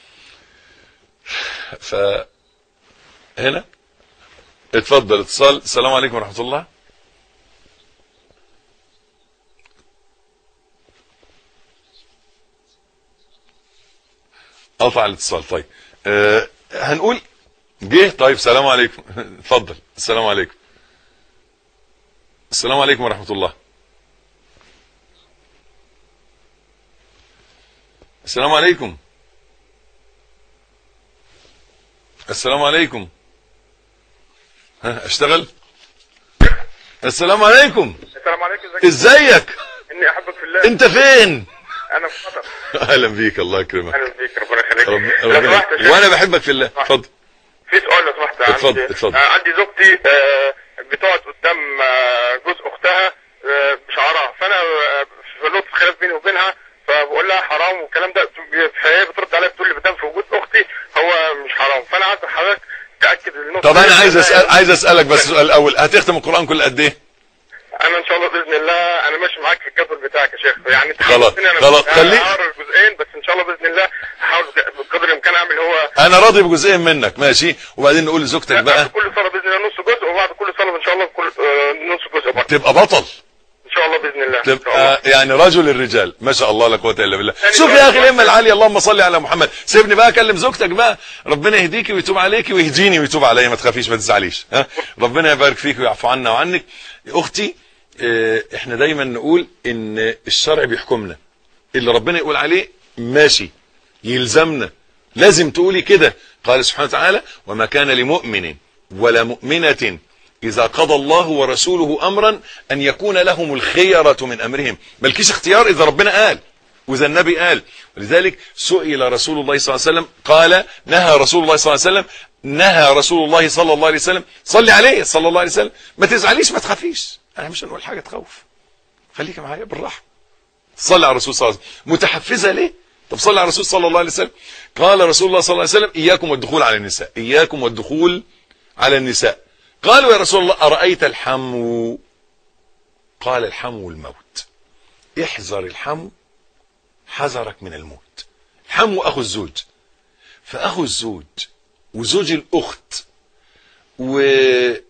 ف هنا اتفضل اتصال السلام عليكم ورحمة الله قطع الاتصال طيب أه هنقول جه طيب السلام عليكم اتفضل السلام عليكم السلام عليكم ورحمة الله السلام عليكم السلام عليكم ها اشتغل السلام عليكم السلام عليكم ازيك ازيك اني احبك في الله انت فين انا في قطر اهلا بيك الله يكرمك اهلا بيك ربنا يخليك رب... لو ربنا سمحت يا شيخ، وانا بحبك في الله اتفضل في سؤال لو سمحت اتفضل، عندي اتفضل. آه، عندي زوجتي آه، بتقعد قدام آه، جوز اختها آه، بشعرها فانا آه، في نقطه خلاف بيني وبينها فبقول لها حرام والكلام ده فهي بترد عليا بتقول لي بدام في وجود اختي هو مش حرام فانا عايز حضرتك تاكد النقطه طب انا دي. عايز اسال عايز اسالك بس سؤال الاول هتختم القران كل قد ايه انا ان شاء الله باذن الله انا ماشي معاك في الجدول بتاعك يا شيخ يعني انت خلاص، حاولتني انا خلاص، خليك- اقرا الجزئين بس ان شاء الله باذن الله هحاول بقدر الامكان اعمل هو انا راضي بجزئين منك ماشي وبعدين نقول لزوجتك بعد بقى كل صلاه باذن الله نص جزء وبعد كل صلاه ان شاء الله كل آه، نص جزء برضه تبقى بطل ان شاء الله باذن الله إن شاء الله. تبقى يعني رجل الرجال ما شاء الله لا قوه الا بالله ثاني شوف سؤال. يا اخي الامه العاليه اللهم صل على محمد سيبني بقى اكلم زوجتك بقى ربنا يهديكي ويتوب عليكي ويهديني ويتوب عليا ما تخافيش ما تزعليش ها ربنا يبارك فيك ويعفو عنا وعنك اختي اه، احنا دايما نقول ان الشرع بيحكمنا اللي ربنا يقول عليه ماشي يلزمنا لازم تقولي كده قال سبحانه وتعالى وما كان لمؤمن ولا مؤمنة إذا قضى الله ورسوله أمرا أن يكون لهم الخيرة من أمرهم ملكيش اختيار إذا ربنا قال وإذا النبي قال ولذلك سئل رسول الله صلى الله عليه وسلم قال نهى رسول الله صلى الله عليه وسلم نهى رسول الله صلى الله عليه وسلم صلي عليه صلى الله عليه وسلم ما تزعليش ما تخافيش أنا مش هنقول حاجة تخوف خليك معايا بالراحة صلى على الرسول صلى الله عليه وسلم متحفزة ليه طب صلى على الرسول صلى الله عليه وسلم قال رسول الله صلى الله عليه وسلم إياكم والدخول على النساء إياكم والدخول على النساء قالوا يا رسول الله أرأيت الحمو قال الحمو الموت احذر الحمو حذرك من الموت الحمو أخو الزوج فأخو الزوج وزوج الأخت ودول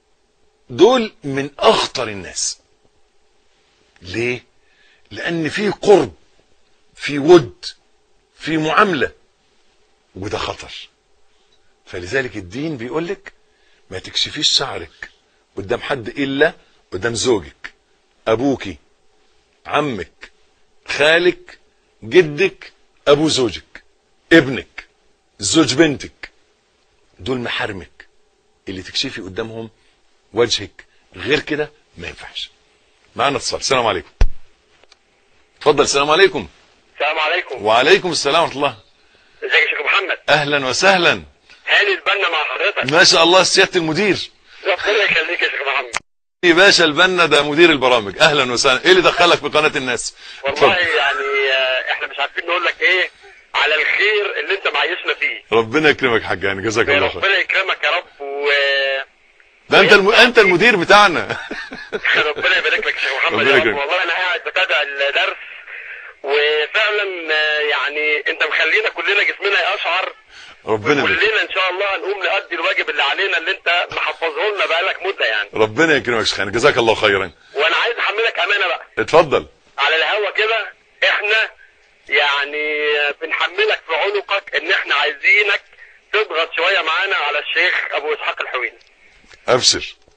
من أخطر الناس ليه لأن في قرب في ود في معاملة وده خطر فلذلك الدين بيقول لك ما تكشفيش شعرك قدام حد إلا قدام زوجك أبوكي عمك خالك جدك أبو زوجك ابنك زوج بنتك دول محارمك اللي تكشفي قدامهم وجهك غير كده ما ينفعش معنا اتصال السلام عليكم اتفضل السلام عليكم السلام عليكم وعليكم السلام ورحمه الله ازيك يا شيخ محمد اهلا وسهلا هاني البنا مع حضرتك ما شاء الله سياده المدير ربنا يخليك يا شيخ محمد يا باشا البنا ده مدير البرامج اهلا وسهلا ايه اللي دخلك في قناه الناس والله اتفضل. يعني آه، احنا مش عارفين نقول لك ايه على الخير اللي انت معيشنا فيه ربنا يكرمك حاج يعني جزاك الله خير ربنا يكرمك يا رب و ده انت الم... انت المدير بتاعنا ربنا يبارك لك يا شيخ محمد ربنا يا رب يكرمك. والله انا قاعد بتابع الدرس وفعلا آه، يعني انت مخلينا كلنا جسمنا يقشعر ربنا يبارك. كلنا ان شاء الله هنقوم نأدي الواجب اللي علينا اللي انت محفظه لنا بقالك مده يعني ربنا يكرمك يا شيخ هاني. جزاك الله خيرا وانا عايز احملك امانه بقى اتفضل على الهوا كده احنا يعني بنحملك في عنقك ان احنا عايزينك تضغط شويه معانا على الشيخ ابو اسحاق الحويني ابشر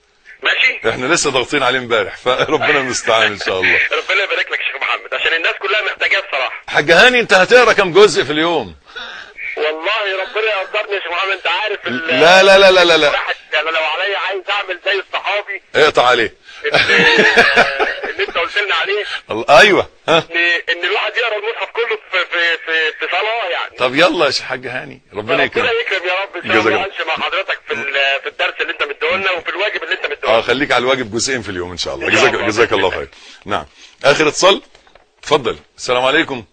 ماشي احنا لسه ضاغطين عليه امبارح فربنا المستعان ان شاء الله ربنا يبارك لك يا شيخ محمد عشان الناس كلها محتاجاه بصراحه حاج هاني انت هتقرا كام جزء في اليوم والله ربنا يقدرني يا شيخ محمد انت عارف ال- لا لا لا لا لا, لا. واحد يعني لو عليا عايز اعمل زي الصحابي اقطع عليه اللي, اللي انت قلت لنا عليه الله- ايوه ها ان ان الواحد يقرا المصحف كله في في في, في صلاه يعني طب يلا يا شيخ حاج هاني ربنا ربنا يكرمك يكرم يا رب ان شاء جزاك الله الله. امشي مع حضرتك في ال- في الدرس اللي انت مديهولنا وفي الواجب اللي انت اه مديهولنا خليك على الواجب جزئين في اليوم ان شاء الله إن شاء جزاك الله. جزاك الله خير نعم اخر اتصال اتفضل السلام عليكم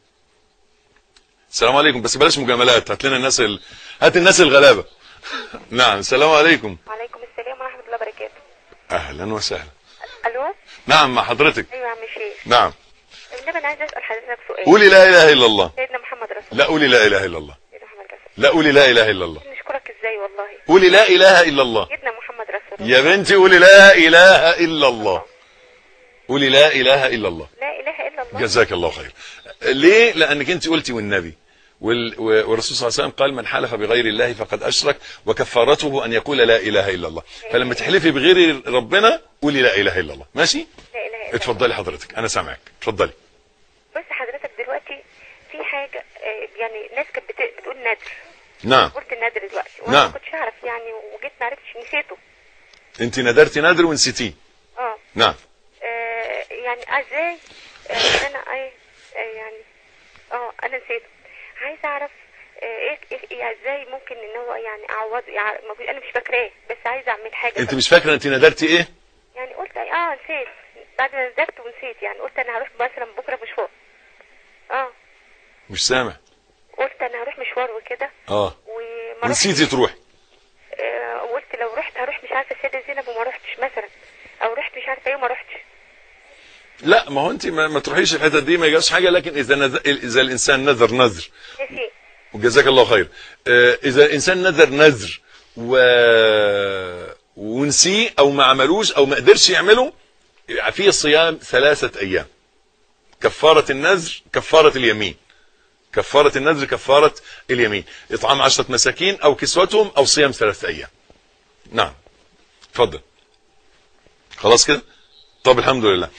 السلام عليكم بس بلاش مجاملات هات لنا الناس ال... هات الناس الغلابه نعم السلام عليكم وعليكم السلام ورحمة الله وبركاته اهلا وسهلا ألو نعم مع حضرتك أيوة يا عم الشيخ نعم النبي أنا عايز أسأل حضرتك سؤال قولي لا اله الا الله سيدنا محمد رسول لا قولي لا اله الا الله سيدنا محمد رسول لا قولي لا اله الا الله نشكرك إزاي والله قولي لا اله الا الله سيدنا محمد رسول يا بنتي قولي لا اله الا الله قولي لا اله الا الله لا إله إلا الله جزاك الله خير ليه لانك انت قلتي والنبي وال- والرسول صلى الله عليه وسلم قال من حلف بغير الله فقد اشرك وكفارته ان يقول لا اله الا الله فلما تحلفي بغير ربنا قولي لا اله الا الله ماشي لا إله إلا الله اتفضلي حضرتك انا سامعك اتفضلي بص حضرتك دلوقتي في حاجة آه، يعني ناس كانت بت- بتقول ندر نعم قلت الندر دلوقتي وأنا نعم. ما كنتش أعرف يعني وجيت ما عرفتش نسيته انت ندرتي نادر ونسيتيه اه نعم آه، يعني ازاي آه، ان انا اي آه، يعني اه انا نسيته عايز اعرف آه، ايه ايه إيه ازاي ممكن ان هو يعني اعوض يعني ما في- انا مش فاكراه بس عايز اعمل حاجه انت مش فاكره انت ندرتي ايه يعني قلت اه نسيت بعد ما ندرت ونسيت يعني قلت انا هروح مثلا بكره مشوار اه مش سامع قلت انا هروح مشوار وكده اه وما ونسيتي رحتش. تروحي آه، وقلت لو رحت هروح مش عارفه السيده زينب وما رحتش مثلا او رحت مش عارفه ايه وما رحتش لا ما هو انت ما, ما تروحيش الحته دي ما يجراش حاجه لكن اذا نذ... اذا الانسان نذر نذر نسيت وجزاك الله خير آه، اذا الانسان نذر نذر و... ونسيه او ما عملوش او ما قدرش يعمله في صيام ثلاثة ايام كفارة النذر كفارة اليمين كفارة النذر كفارة اليمين اطعام عشرة مساكين او كسوتهم او صيام ثلاثة ايام نعم اتفضل خلاص كده طب الحمد لله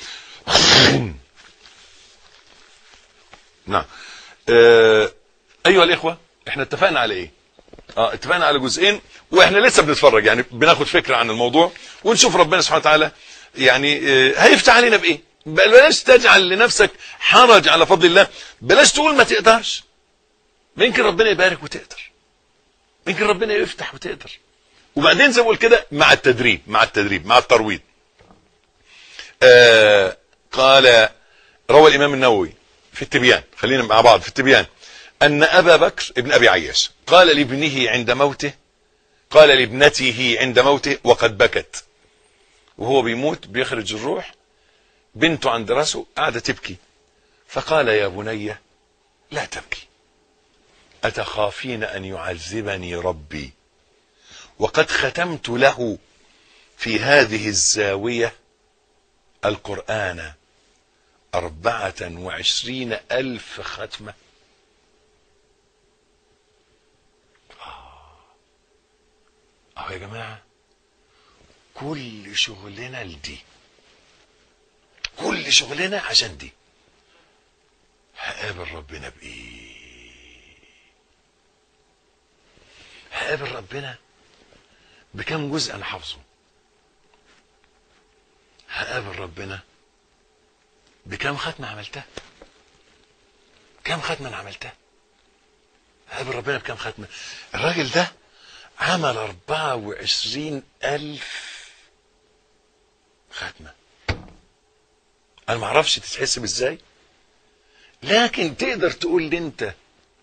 نعم آه، ايها الاخوه احنا اتفقنا على ايه اه اتفقنا على جزئين واحنا لسه بنتفرج يعني بناخد فكره عن الموضوع ونشوف ربنا سبحانه وتعالى يعني آه، هيفتح علينا بايه بلاش تجعل لنفسك حرج على فضل الله بلاش تقول ما تقدرش يمكن ربنا يبارك وتقدر يمكن ربنا يفتح وتقدر وبعدين زي ما بقول كده مع التدريب مع التدريب مع الترويض آه قال روى الامام النووي في التبيان خلينا مع بعض في التبيان ان ابا بكر ابن ابي عياش قال لابنه عند موته قال لابنته عند موته وقد بكت وهو بيموت بيخرج الروح بنته عند راسه قاعده تبكي فقال يا بني لا تبكي اتخافين ان يعذبني ربي وقد ختمت له في هذه الزاويه القرآن أربعة وعشرين ألف ختمة آه آه يا جماعة كل شغلنا لدي كل شغلنا عشان دي هقابل ربنا بإيه هقابل ربنا بكم جزء أنا حافظه هقابل ربنا بكم ختمة عملتها كم ختمة أنا عملتها هقابل ربنا بكم ختمة الراجل ده عمل أربعة وعشرين ألف ختمة أنا معرفش تتحسب إزاي لكن تقدر تقول لي أنت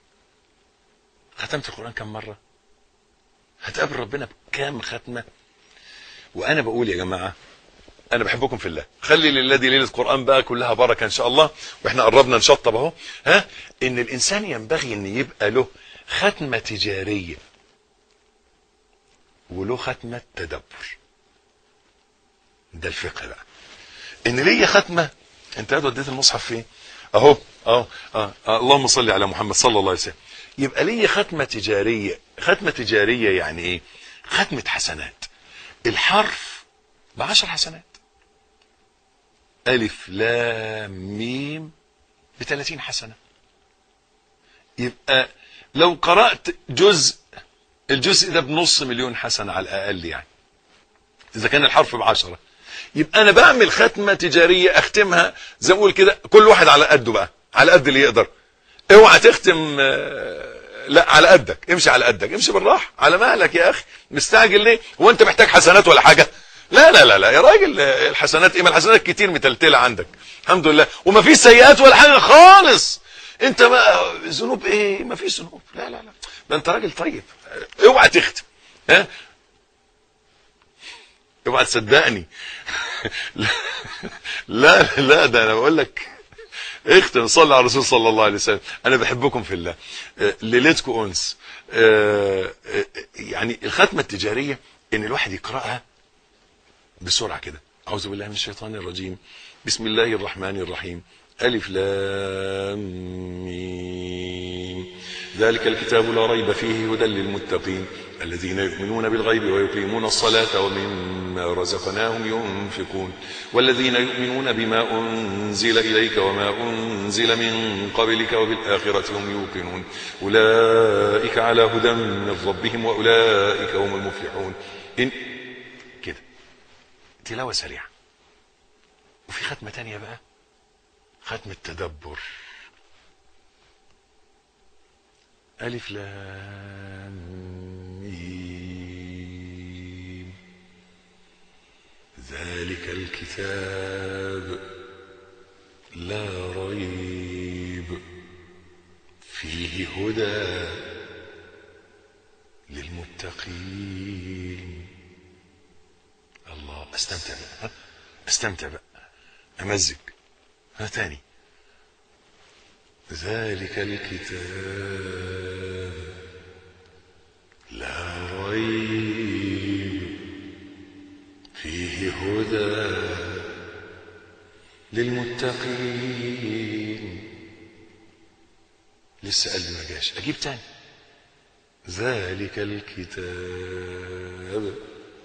ختمت القرآن كم مرة هتقابل ربنا بكام ختمة وأنا بقول يا جماعة انا بحبكم في الله خلي للذي ليله قران بقى كلها بركه ان شاء الله واحنا قربنا نشطب اهو ها ان الانسان ينبغي ان يبقى له ختمه تجاريه وله ختمه تدبر ده الفقه بقى ان ليا ختمه انت قاعد وديت المصحف فين اهو اهو آه. آه. اللهم صل على محمد صلى الله عليه وسلم يبقى ليا ختمه تجاريه ختمه تجاريه يعني ايه ختمه حسنات الحرف بعشر حسنات ألف لام ميم بثلاثين حسنة يبقى لو قرأت جزء الجزء ده بنص مليون حسنة على الأقل يعني إذا كان الحرف بعشرة يبقى أنا بعمل ختمة تجارية أختمها زي ما أقول كده كل واحد على قده بقى على قد اللي يقدر اوعى تختم آه، لا على قدك امشي على قدك امشي بالراحه على مهلك يا اخي مستعجل ليه هو انت محتاج حسنات ولا حاجه لا لا لا لا يا راجل آه، الحسنات ايه ما الحسنات كتير متلتله عندك الحمد لله وما فيش سيئات ولا حاجه خالص انت بقى ذنوب ايه ما فيش ذنوب لا لا لا ده انت راجل طيب آه، اوعى تختم ها اوعى تصدقني لا لا لا ده انا بقول لك اختم صلي على الرسول صلى الله عليه وسلم انا بحبكم في الله آه، ليلتكم انس آه، آه، يعني الختمه التجاريه ان الواحد يقراها بسرعه كده اعوذ بالله من الشيطان الرجيم بسم الله الرحمن الرحيم الف لام ميم ذلك الكتاب لا ريب فيه هدى للمتقين الذين يؤمنون بالغيب ويقيمون الصلاة ومما رزقناهم ينفقون والذين يؤمنون بما أنزل إليك وما أنزل من قبلك وبالآخرة هم يوقنون أولئك على هدى من ربهم وأولئك هم المفلحون إن كده تلاوة سريعة وفي ختمة تانية بقى ختم التدبر ألف لام ميم ذلك الكتاب لا ريب فيه هدى للمتقين الله استمتع بقى ها؟ استمتع بقى امزج ها تاني ذلك الكتاب لا ريب فيه هدى للمتقين لسه قلبي ما جاش اجيب تاني ذلك الكتاب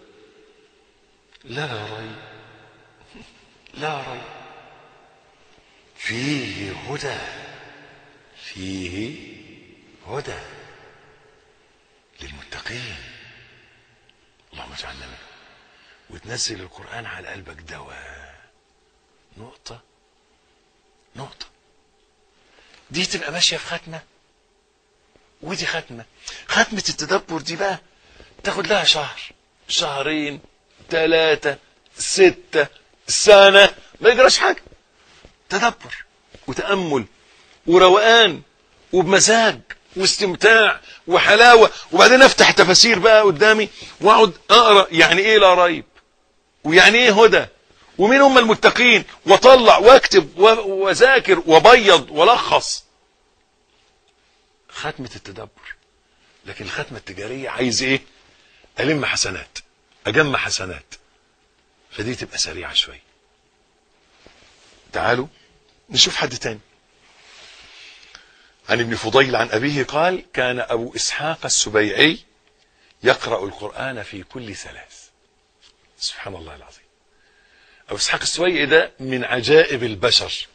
لا ريب لا ريب فيه هدى فيه هدى للمتقين اللهم اجعلنا منهم وتنزل القرآن على قلبك دواء نقطة نقطة دي تبقى ماشية في ختمة ودي ختمة ختمة التدبر دي بقى تاخد لها شهر شهرين ثلاثة ستة سنة ما يجراش حاجة تدبر وتأمل وروقان وبمزاج واستمتاع وحلاوة وبعدين افتح تفاسير بقى قدامي واقعد اقرا يعني ايه لا ريب ويعني ايه هدى ومين هم المتقين واطلع واكتب و- واذاكر وابيض والخص ختمة التدبر لكن الختمة التجارية عايز ايه الم حسنات اجمع حسنات فدي تبقى سريعة شوية تعالوا نشوف حد تاني عن ابن فضيل عن أبيه قال كان أبو إسحاق السبيعي يقرأ القرآن في كل ثلاث سبحان الله العظيم أبو إسحاق السبيعي ده من عجائب البشر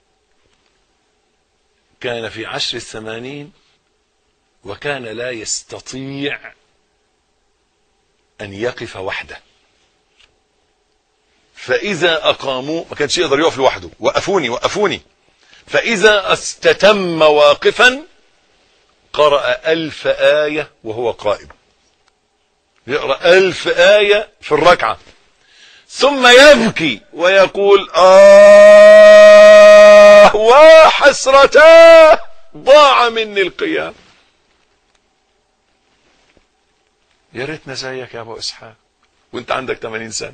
كان في عشر الثمانين وكان لا يستطيع أن يقف وحده فإذا أقاموه ما كانش يقدر يقف لوحده وقفوني وقفوني فإذا استتم واقفا قرأ ألف آية وهو قائم يقرأ ألف آية في الركعة ثم يبكي ويقول آه وحسرتاه ضاع مني القيام يا ريتنا زيك يا ابو اسحاق وانت عندك 80 سنه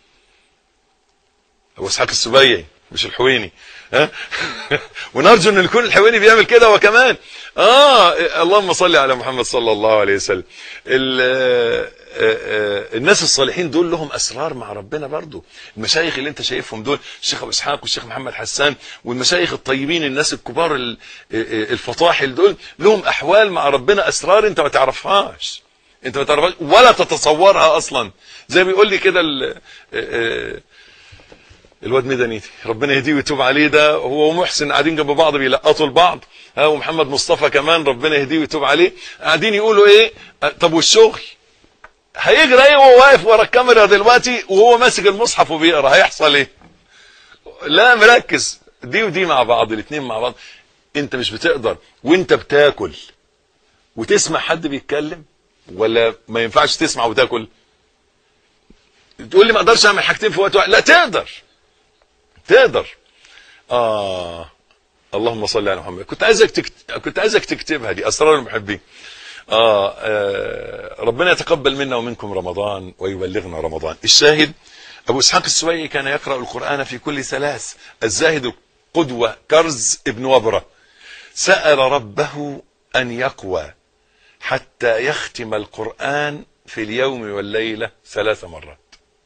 ابو اسحاق السبيعي مش الحويني ها ونرجو ان يكون الحويني بيعمل كده وكمان اه اللهم صل على محمد صلى الله عليه وسلم ال- آه، آه، الناس الصالحين دول لهم اسرار مع ربنا برضو المشايخ اللي انت شايفهم دول الشيخ ابو اسحاق والشيخ محمد حسان والمشايخ الطيبين الناس الكبار ال- آه، آه، الفطاحل دول لهم احوال مع ربنا اسرار انت ما تعرفهاش انت ما تعرفهاش ولا تتصورها اصلا زي ما بيقول لي كده ال- آه، الواد ميداني ربنا يهديه ويتوب عليه ده هو ومحسن قاعدين جنب بعض بيلقطوا لبعض ها ومحمد مصطفى كمان ربنا يهديه ويتوب عليه قاعدين يقولوا ايه آه، طب والشغل هيجري ايه وهو واقف ورا الكاميرا دلوقتي وهو ماسك المصحف وبيقرا هيحصل ايه لا مركز دي ودي مع بعض الاثنين مع بعض انت مش بتقدر وانت بتاكل وتسمع حد بيتكلم ولا ما ينفعش تسمع وتاكل تقول لي ما اقدرش اعمل حاجتين في وقت واحد لا تقدر تقدر اه اللهم صل على محمد كنت عايزك تكت... كنت عايزك تكتبها دي اسرار المحبين آه, اه ربنا يتقبل منا ومنكم رمضان ويبلغنا رمضان الشاهد ابو اسحاق السويعي كان يقرا القران في كل ثلاث الزاهد القدوه كرز ابن وبره سال ربه ان يقوى حتى يختم القران في اليوم والليله ثلاث مرات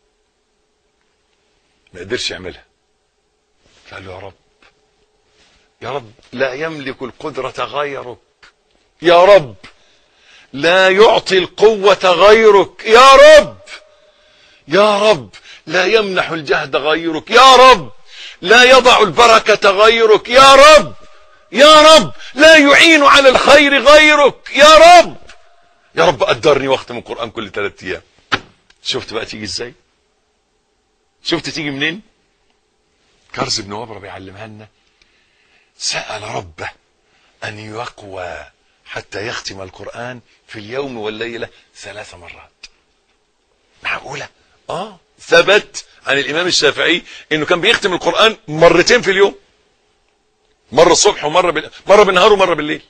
ما قدرش يعملها فقال له يا رب يا رب لا يملك القدرة غيرك يا رب لا يعطي القوة غيرك يا رب يا رب لا يمنح الجهد غيرك يا رب لا يضع البركة غيرك يا رب يا رب لا يعين على الخير غيرك يا رب يا رب قدرني واختم القرآن كل ثلاثة أيام شفت بقى تيجي ازاي شفت تيجي منين كرز بن وبرة بيعلمها لنا سأل ربه أن يقوى حتى يختم القرآن في اليوم والليلة ثلاث مرات معقولة آه ثبت عن الإمام الشافعي إنه كان بيختم القرآن مرتين في اليوم مرة الصبح ومرة بال... مرة بالنهار ومرة بالليل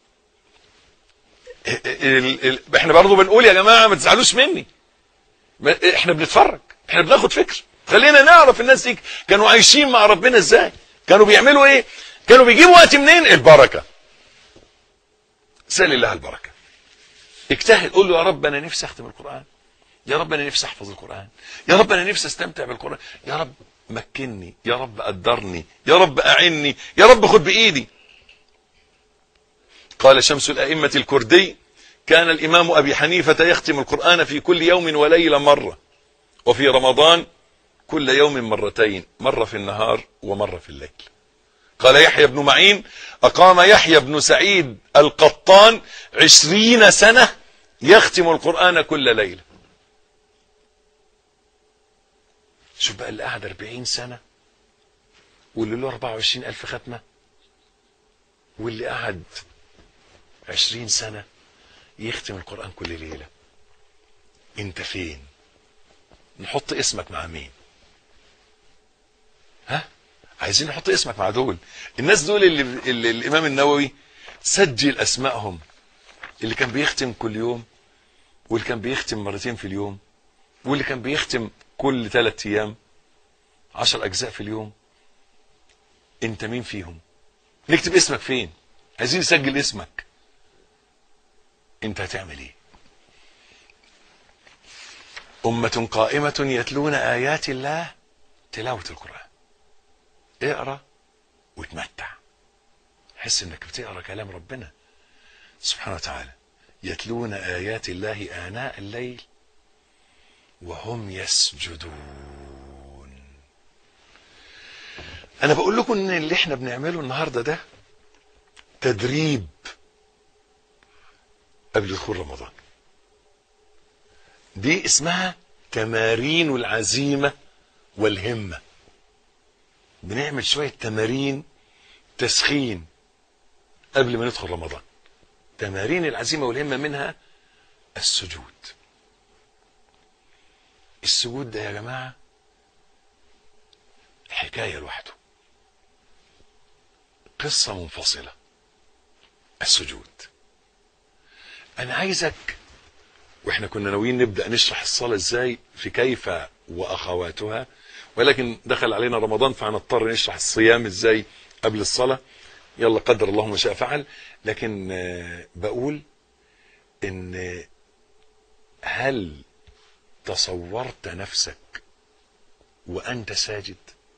ال... ال... احنا برضه بنقول يا جماعة ما تزعلوش مني ما- احنا بنتفرج احنا بناخد فكر خلينا نعرف الناس دي كانوا عايشين مع ربنا ازاي كانوا بيعملوا ايه كانوا بيجيبوا وقت منين البركة سأل الله البركة اجتهد قول له يا رب انا نفسي اختم القرآن يا رب انا نفسي احفظ القرآن يا رب انا نفسي استمتع بالقرآن يا رب مكني يا رب قدرني يا رب اعني يا رب خد بايدي قال شمس الائمة الكردي كان الامام ابي حنيفة يختم القرآن في كل يوم وليلة مرة وفي رمضان كل يوم مرتين مرة في النهار ومرة في الليل قال يحيى بن معين أقام يحيى بن سعيد القطان عشرين سنة يختم القرآن كل ليلة شوف بقى اللي قعد 40 سنة واللي له 24 ألف ختمة واللي قعد 20 سنة يختم القرآن كل ليلة انت فين نحط اسمك مع مين ها عايزين نحط اسمك مع دول الناس دول اللي, اللي الامام النووي سجل اسمائهم اللي كان بيختم كل يوم واللي كان بيختم مرتين في اليوم واللي كان بيختم كل ثلاث ايام عشر اجزاء في اليوم انت مين فيهم نكتب اسمك فين عايزين نسجل اسمك انت هتعمل ايه أمة قائمة يتلون آيات الله تلاوة القرآن اقرأ وتمتع حس انك بتقرأ كلام ربنا سبحانه وتعالى يتلون آيات الله آناء الليل وهم يسجدون أنا بقول لكم إن اللي إحنا بنعمله النهاردة ده تدريب قبل دخول رمضان دي اسمها تمارين العزيمة والهمة بنعمل شوية تمارين تسخين قبل ما ندخل رمضان تمارين العزيمة والهمة منها السجود السجود ده يا جماعة حكاية لوحده قصة منفصلة السجود أنا عايزك واحنا كنا ناويين نبدا نشرح الصلاه ازاي في كيف واخواتها ولكن دخل علينا رمضان فهنضطر نشرح الصيام ازاي قبل الصلاه يلا قدر الله ما شاء فعل لكن آه، بقول ان آه، هل تصورت نفسك وانت ساجد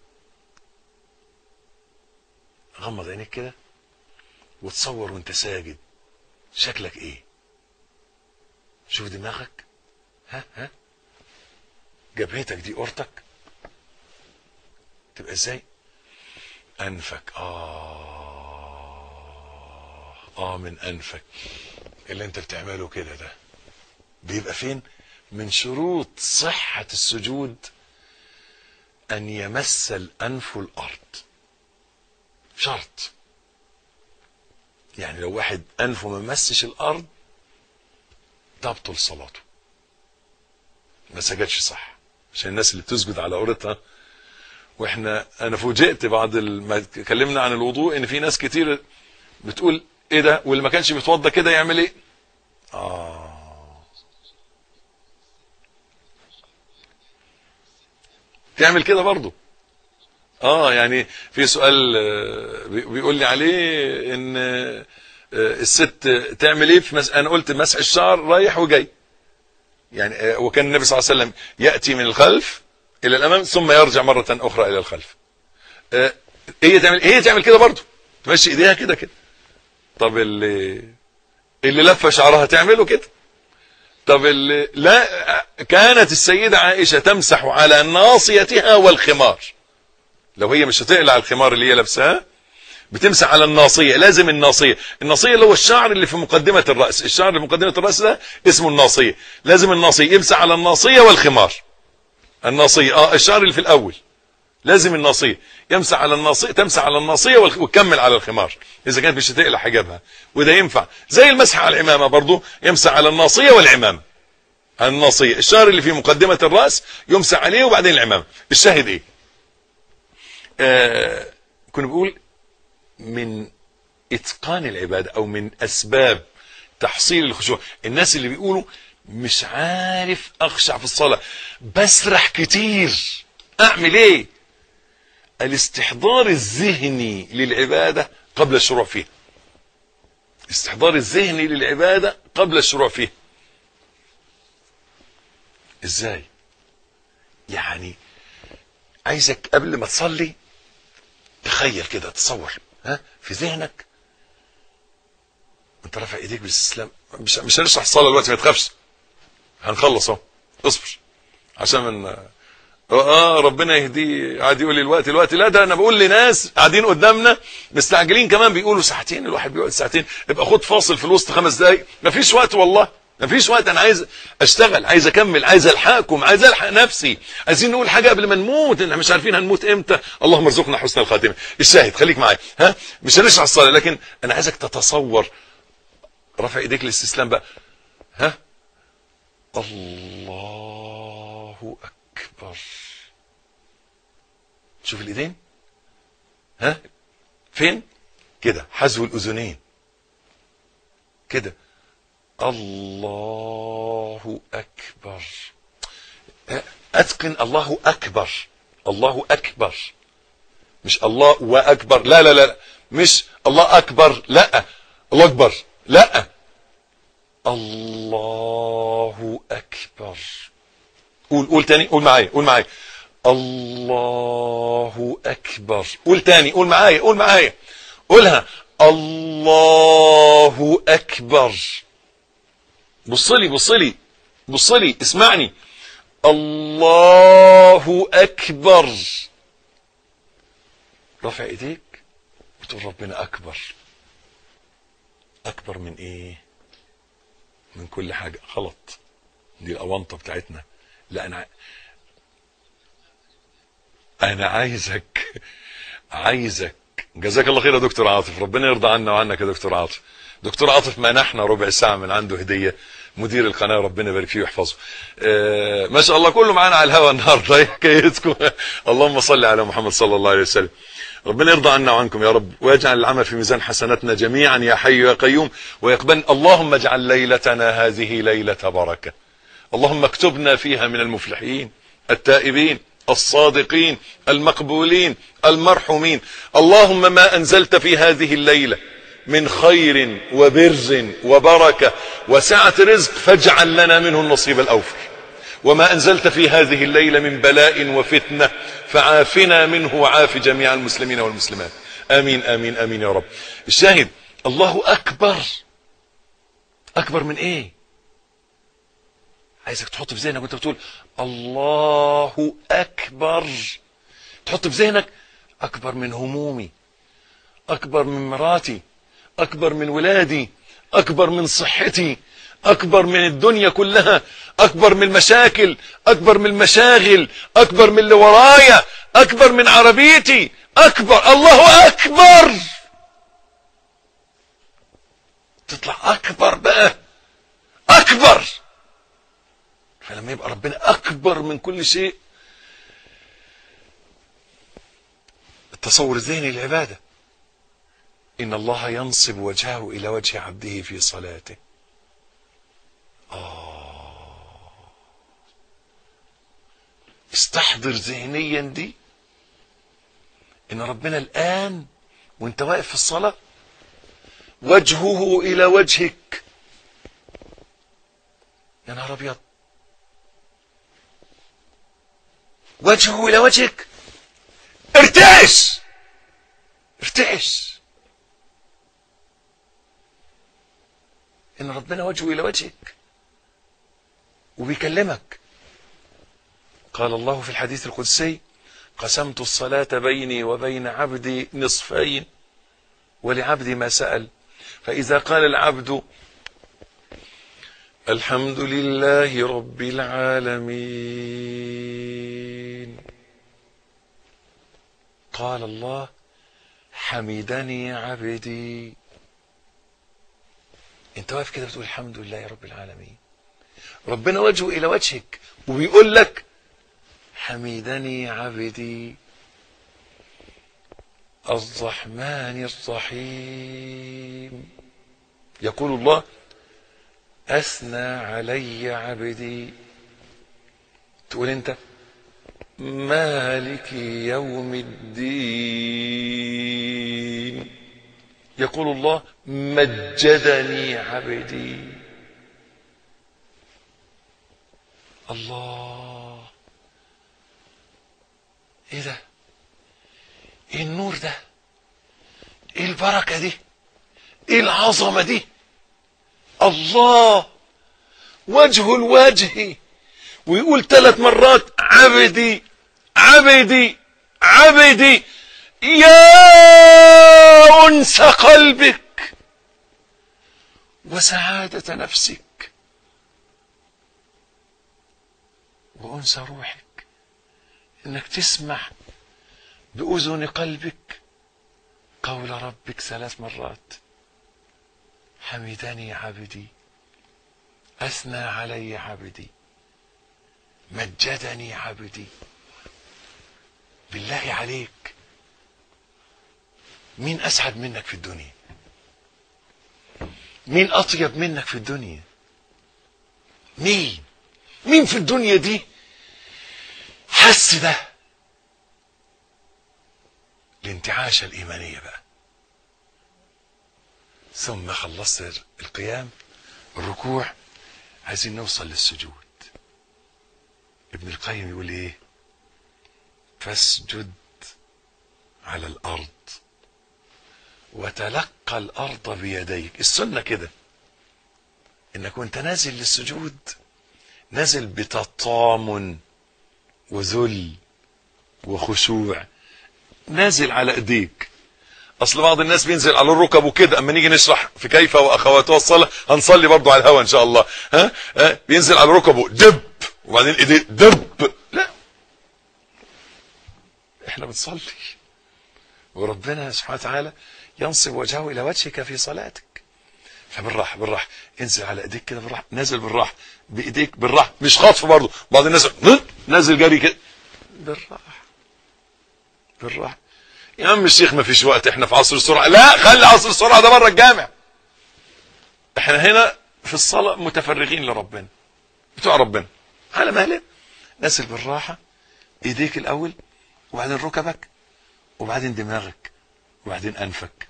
غمض عينيك كده وتصور وانت ساجد شكلك ايه شوف دماغك ها ها جبهتك دي اورتك تبقى ازاي انفك اه اه من انفك اللي انت بتعمله كده ده بيبقى فين من شروط صحة السجود ان يمس الانف الارض شرط يعني لو واحد انفه ما مسش الارض تبطل صلاته ما سجدش صح عشان الناس اللي بتسجد على قرتها واحنا انا فوجئت بعد ال- ما اتكلمنا عن الوضوء ان في ناس كتير بتقول ايه ده واللي ما كانش بيتوضى كده يعمل ايه اه تعمل كده برضو اه يعني في سؤال آه، بي- بيقول لي عليه ان آه، الست تعمل ايه في مس... انا قلت مسح الشعر رايح وجاي يعني آه، وكان النبي صلى الله عليه وسلم ياتي من الخلف الى الامام ثم يرجع مره اخرى الى الخلف آه، هي تعمل هي تعمل كده برضه تمشي ايديها كده كده طب اللي اللي لفه شعرها تعمله كده طب اللي لا كانت السيده عائشه تمسح على ناصيتها والخمار لو هي مش هتقلع الخمار اللي هي لابساه بتمسح على الناصيه لازم الناصيه الناصيه اللي هو الشعر اللي في مقدمه الراس الشعر اللي في مقدمه الراس ده اسمه الناصيه لازم الناصيه يمسح على الناصيه والخمار الناصيه اه الشعر اللي في الاول لازم الناصيه يمسح على الناصيه تمسح على الناصيه والخ- وتكمل على الخمار اذا كانت مش هتقلع حجابها وده ينفع زي المسح على العمامه برضه يمسح على الناصيه والعمامه الناصيه الشعر اللي في مقدمه الراس يمسح عليه وبعدين العمامه الشاهد ايه آه كنا بقول من اتقان العباده او من اسباب تحصيل الخشوع الناس اللي بيقولوا مش عارف اخشع في الصلاه بسرح كتير اعمل ايه الاستحضار الذهني للعباده قبل الشروع فيها استحضار الذهني للعباده قبل الشروع فيها ازاي يعني عايزك قبل ما تصلي تخيل كده تصور ها في ذهنك انت رافع ايديك بالاستسلام مش مش هنشرح الصلاه دلوقتي ما تخافش هنخلص اهو اصبر عشان من اه ربنا يهديه قاعد يقول لي الوقت الوقت لا ده انا بقول لناس قاعدين قدامنا مستعجلين كمان بيقولوا ساعتين الواحد بيقعد ساعتين ابقى خد فاصل في الوسط خمس دقايق مفيش وقت والله مفيش وقت انا عايز اشتغل عايز اكمل عايز الحقكم عايز الحق نفسي عايزين نقول حاجه قبل ما نموت احنا مش عارفين هنموت امتى اللهم ارزقنا حسن الخاتمه الشاهد خليك معايا ها مش هنشرح الصلاه لكن انا عايزك تتصور رفع ايديك للاستسلام بقى ها الله اكبر شوف الايدين ها فين كده حذو الاذنين كده الله اكبر اتقن الله اكبر الله اكبر مش الله واكبر لا لا لا مش الله اكبر لا الله اكبر لا الله اكبر قول قول تاني قول معايا قول معايا الله اكبر قول تاني قول معايا قول معايا قولها الله اكبر بص لي بص لي بص لي اسمعني الله اكبر رافع ايديك وتقول ربنا اكبر اكبر من ايه من كل حاجه غلط دي الاونطه بتاعتنا لا انا انا عايزك عايزك جزاك الله خير يا دكتور عاطف ربنا يرضى عنا وعنك يا دكتور عاطف دكتور عاطف منحنا ربع ساعه من عنده هديه مدير القناه ربنا يبارك فيه ويحفظه آه ما شاء الله كله معانا على الهوا النهارده ايه حكايتكم اللهم صل على محمد صلى الله عليه وسلم ربنا يرضى عنا وعنكم يا رب ويجعل العمل في ميزان حسناتنا جميعا يا حي يا قيوم ويقبل اللهم اجعل ليلتنا هذه ليله بركه اللهم اكتبنا فيها من المفلحين التائبين الصادقين المقبولين المرحومين اللهم ما انزلت في هذه الليله من خير وبر وبركه وسعه رزق فاجعل لنا منه النصيب الاوفر وما انزلت في هذه الليله من بلاء وفتنه فعافنا منه وعاف جميع المسلمين والمسلمات امين امين امين يا رب الشاهد الله اكبر اكبر من ايه عايزك تحط في ذهنك وانت بتقول الله اكبر تحط في ذهنك اكبر من همومي اكبر من مراتي اكبر من ولادي اكبر من صحتي اكبر من الدنيا كلها اكبر من المشاكل اكبر من المشاغل اكبر من اللي ورايا اكبر من عربيتي اكبر الله اكبر تطلع اكبر بقى اكبر فلما يبقى ربنا اكبر من كل شيء التصور الذهني للعباده ان الله ينصب وجهه الى وجه عبده في صلاته استحضر ذهنيا دي ان ربنا الان وانت واقف في الصلاه وجهه الى وجهك يا نهار ابيض وجهه الى وجهك ارتعش ارتعش ان ربنا وجهه الى وجهك وبيكلمك قال الله في الحديث القدسي قسمت الصلاة بيني وبين عبدي نصفين ولعبدي ما سأل فإذا قال العبد الحمد لله رب العالمين قال الله حمدني عبدي انت واقف كده بتقول الحمد لله رب العالمين ربنا وجهه الى وجهك وبيقول لك حمدني عبدي الرحمن الرحيم يقول الله اثنى علي عبدي تقول انت مالك يوم الدين يقول الله مجدني عبدي الله ايه ده ايه النور ده ايه البركه دي ايه العظمه دي الله وجه الوجه ويقول ثلاث مرات عبدي عبدي عبدي يا انس قلبك وسعاده نفسك وانس روحك انك تسمع باذن قلبك قول ربك ثلاث مرات حمدني عبدي اثنى علي عبدي مجدني عبدي بالله عليك مين اسعد منك في الدنيا مين اطيب منك في الدنيا مين مين في الدنيا دي حس ده الانتعاشة الإيمانية بقى ثم خلصت القيام الركوع عايزين نوصل للسجود ابن القيم يقول ايه فاسجد على الأرض وتلقى الأرض بيديك السنة كده انك وانت نازل للسجود نازل بتطامن وذل وخشوع نازل على ايديك اصل بعض الناس بينزل على الركب وكده اما نيجي نشرح في كيف واخواتها الصلاه هنصلي برضو على الهوا ان شاء الله ها, ها؟ بينزل على ركبه دب وبعدين ايديه دب لا احنا بنصلي وربنا سبحانه وتعالى ينصب وجهه الى وجهك في صلاتك فبالراحه بالراحه انزل على ايديك كده بالراحه نازل بالراحه بايديك بالراحه مش خطف برضه بعض الناس نازل جري كده بالراحه بالراحه يا عم الشيخ ما فيش وقت احنا في عصر السرعه لا خلي عصر السرعه ده بره الجامع احنا هنا في الصلاه متفرغين لربنا بتوع ربنا على مهلك نازل بالراحه ايديك الاول وبعدين ركبك وبعدين دماغك وبعدين انفك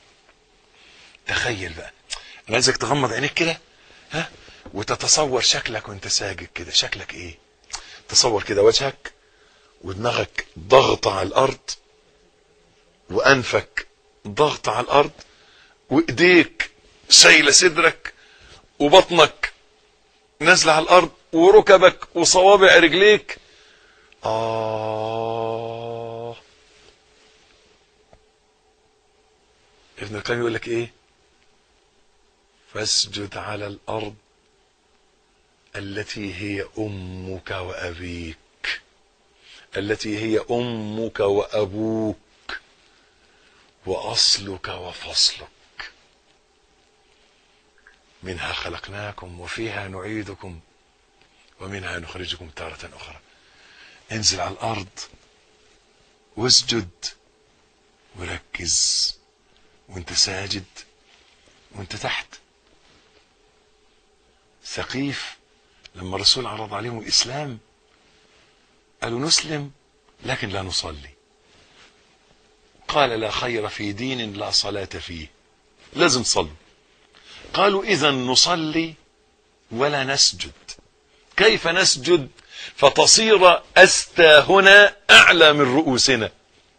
تخيل بقى انا عايزك تغمض عينيك كده ها وتتصور شكلك وانت ساجد كده شكلك ايه تصور كده وجهك ودماغك ضغط على الارض وانفك ضغط على الارض وايديك شايله صدرك وبطنك نازله على الارض وركبك وصوابع رجليك آه ابن القيم يقول لك ايه فاسجد على الارض التي هي امك وابيك التي هي امك وابوك واصلك وفصلك منها خلقناكم وفيها نعيدكم ومنها نخرجكم تارة اخرى انزل على الارض واسجد وركز وانت ساجد وانت تحت ثقيف لما الرسول عرض عليهم الاسلام قالوا نسلم لكن لا نصلي قال لا خير في دين لا صلاة فيه لازم تصلي قالوا اذا نصلي ولا نسجد كيف نسجد فتصير استاهنا اعلى من رؤوسنا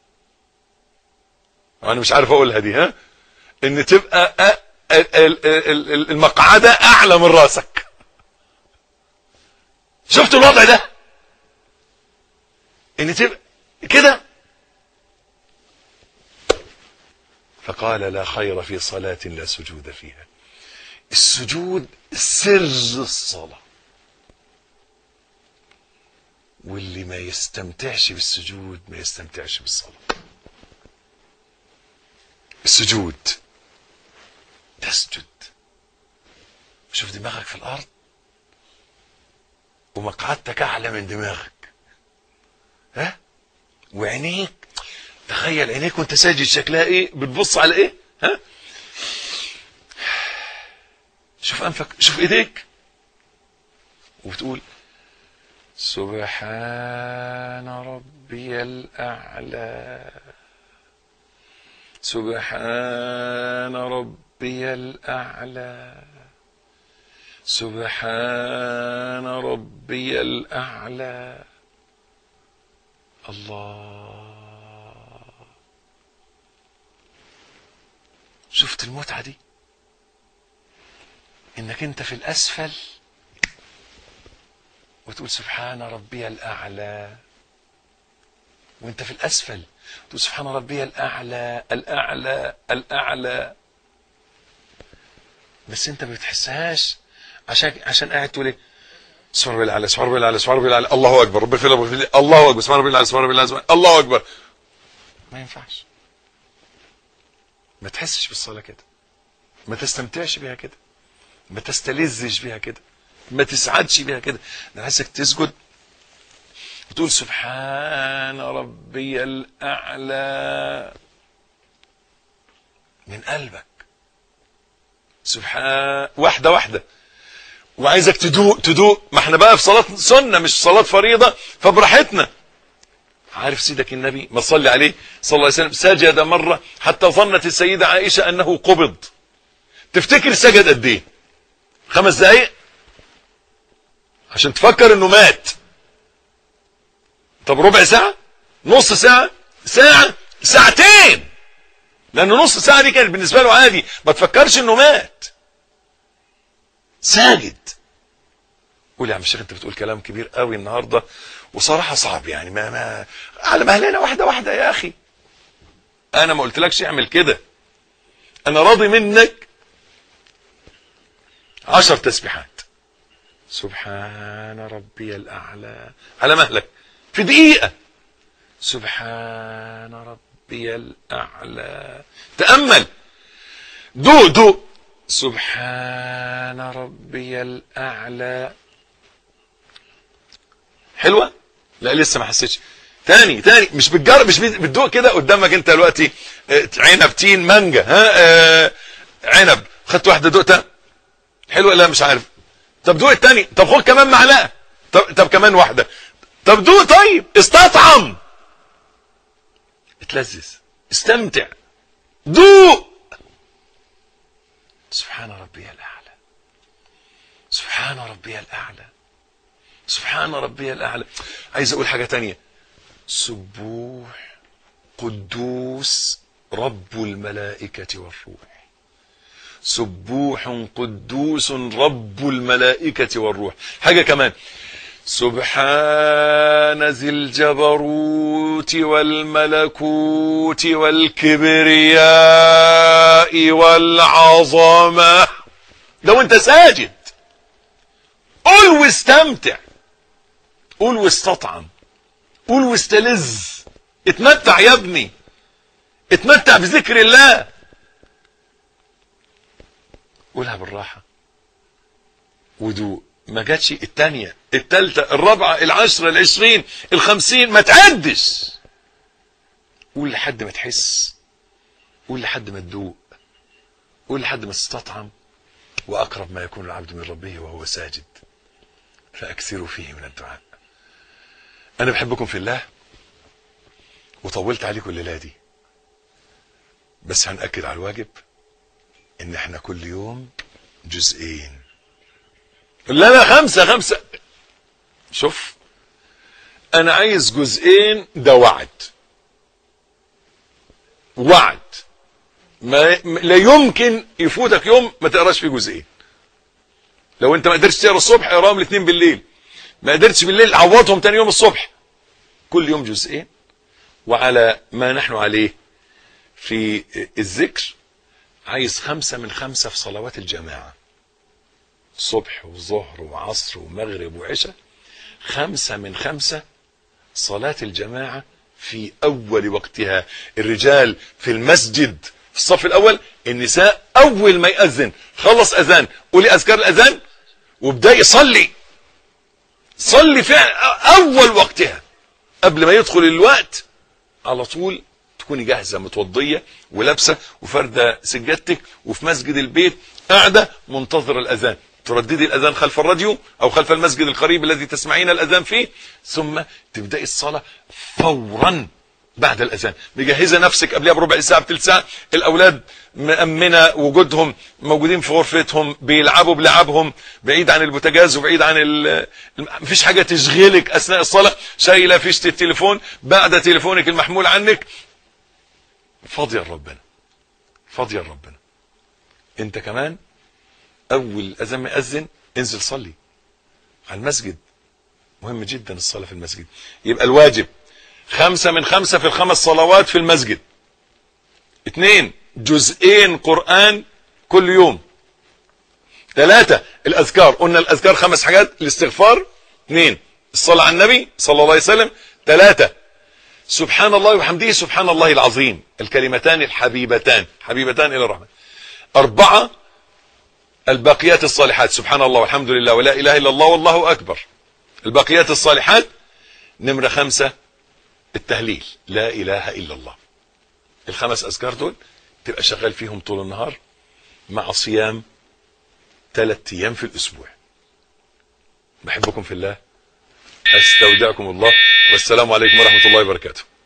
انا مش عارف اقولها دي ها ان تبقى أ- ال- ال- ال- المقعدة اعلى من راسك شفتوا الوضع ده ان تبقى كده فقال لا خير في صلاة لا سجود فيها السجود سر الصلاة واللي ما يستمتعش بالسجود ما يستمتعش بالصلاة السجود تسجد شوف دماغك في الارض ومقعدتك اعلى من دماغك ها وعينيك تخيل عينيك وانت ساجد شكلها ايه بتبص على ايه ها شوف انفك شوف ايديك وبتقول سبحان ربي الاعلى سبحان ربي الأعلى سبحان ربي الأعلى الله شفت المتعة دي انك انت في الاسفل وتقول سبحان ربي الاعلى وانت في الاسفل تقول سبحان ربي الاعلى الاعلى الاعلى بس انت ما بتحسهاش عشان عشان قاعد تقول ايه سبحان ربي الاعلى سبحان ربي الاعلى سبحان ربي الاعلى الله اكبر ربي الفيل ربي الفيل الله اكبر سبحان ربي الاعلى سبحان ربي الاعلى سبحان- الله اكبر ما ينفعش ما تحسش بالصلاه كده ما تستمتعش بيها كده ما تستلذش بيها كده ما تسعدش بيها كده انا عايزك تسجد وتقول سبحان ربي الأعلى من قلبك سبحان واحدة واحدة وعايزك تدوق تدوق ما احنا بقى في صلاة سنة مش صلاة فريضة فبراحتنا عارف سيدك النبي ما صلي عليه صلى الله عليه وسلم سجد مرة حتى ظنت السيدة عائشة أنه قبض تفتكر سجد قد ايه خمس دقايق عشان تفكر انه مات طب ربع ساعة نص ساعة ساعة ساعتين لأنه نص ساعة دي كانت بالنسبة له عادي ما تفكرش إنه مات ساجد قول يا عم الشيخ أنت بتقول كلام كبير قوي النهاردة وصراحة صعب يعني ما ما على مهلنا واحدة واحدة يا أخي أنا ما قلتلكش اعمل كده أنا راضي منك عشر تسبيحات سبحان ربي الأعلى على مهلك في دقيقة سبحان ربي الأعلى تأمل دو دو سبحان ربي الأعلى حلوة لا لسه ما حسيتش تاني تاني مش بتجرب مش بتدوق كده قدامك انت دلوقتي اه، عنب تين مانجا ها اه، عنب خدت واحده دقتها حلوه لا مش عارف طب دوق التاني طب خد كمان معلقه طب طب كمان واحده طب دوق طيب استطعم اتلذذ استمتع دوق سبحان ربي الاعلى سبحان ربي الاعلى سبحان ربي الاعلى عايز اقول حاجه تانية سبوح قدوس رب الملائكه والروح سبوح قدوس رب الملائكة والروح حاجة كمان سبحان ذي الجبروت والملكوت والكبرياء والعظمة لو انت ساجد قول واستمتع قول واستطعم قول واستلذ اتمتع يا ابني اتمتع بذكر الله قولها بالراحة ودوق ما جاتش التانية التالتة الرابعة العشرة العشرين الخمسين ما تعدش قول لحد ما تحس قول لحد ما تدوق قول لحد ما تستطعم وأقرب ما يكون العبد من ربه وهو ساجد فأكثروا فيه من الدعاء أنا بحبكم في الله وطولت عليكم الليلة دي بس هنأكد على الواجب إن احنا كل يوم جزئين لا لا خمسة خمسة شوف أنا عايز جزئين ده وعد وعد ما لا يمكن يفوتك يوم ما تقراش فيه جزئين لو انت ما قدرتش تقرا الصبح اقراهم الاثنين بالليل ما قدرتش بالليل عوضهم تاني يوم الصبح كل يوم جزئين وعلى ما نحن عليه في الذكر عايز خمسة من خمسة في صلوات الجماعة صبح وظهر وعصر ومغرب وعشاء خمسة من خمسة صلاة الجماعة في أول وقتها الرجال في المسجد في الصف الأول النساء أول ما يأذن خلص أذان قولي أذكار الأذان وابدأ يصلي صلي فعلا أول وقتها قبل ما يدخل الوقت على طول تكوني جاهزة متوضية ولابسة وفردة سجادتك وفي مسجد البيت قاعدة منتظرة الأذان ترددي الأذان خلف الراديو أو خلف المسجد القريب الذي تسمعين الأذان فيه ثم تبدأي الصلاة فورا بعد الأذان مجهزة نفسك قبلها بربع ساعة بثلث ساعة الأولاد مأمنة وجودهم موجودين في غرفتهم بيلعبوا بلعبهم بعيد عن البوتاجاز وبعيد عن ال... مفيش حاجة تشغلك أثناء الصلاة شايلة فيشة التليفون بعد تليفونك المحمول عنك فاضية لربنا فاضية لربنا انت كمان اول اذان ما ياذن انزل صلي على المسجد مهم جدا الصلاه في المسجد يبقى الواجب خمسة من خمسة في الخمس صلوات في المسجد اثنين جزئين قرآن كل يوم ثلاثة الأذكار قلنا الأذكار خمس حاجات الاستغفار اثنين الصلاة على النبي صلى الله عليه وسلم ثلاثة سبحان الله وحمده سبحان الله العظيم الكلمتان الحبيبتان حبيبتان إلى الرحمن أربعة الباقيات الصالحات سبحان الله والحمد لله ولا إله إلا الله والله أكبر الباقيات الصالحات نمرة خمسة التهليل لا إله إلا الله الخمس أذكار دول تبقى شغال فيهم طول النهار مع صيام ثلاث أيام في الأسبوع بحبكم في الله أستودعكم الله والسلام عليكم ورحمة الله وبركاته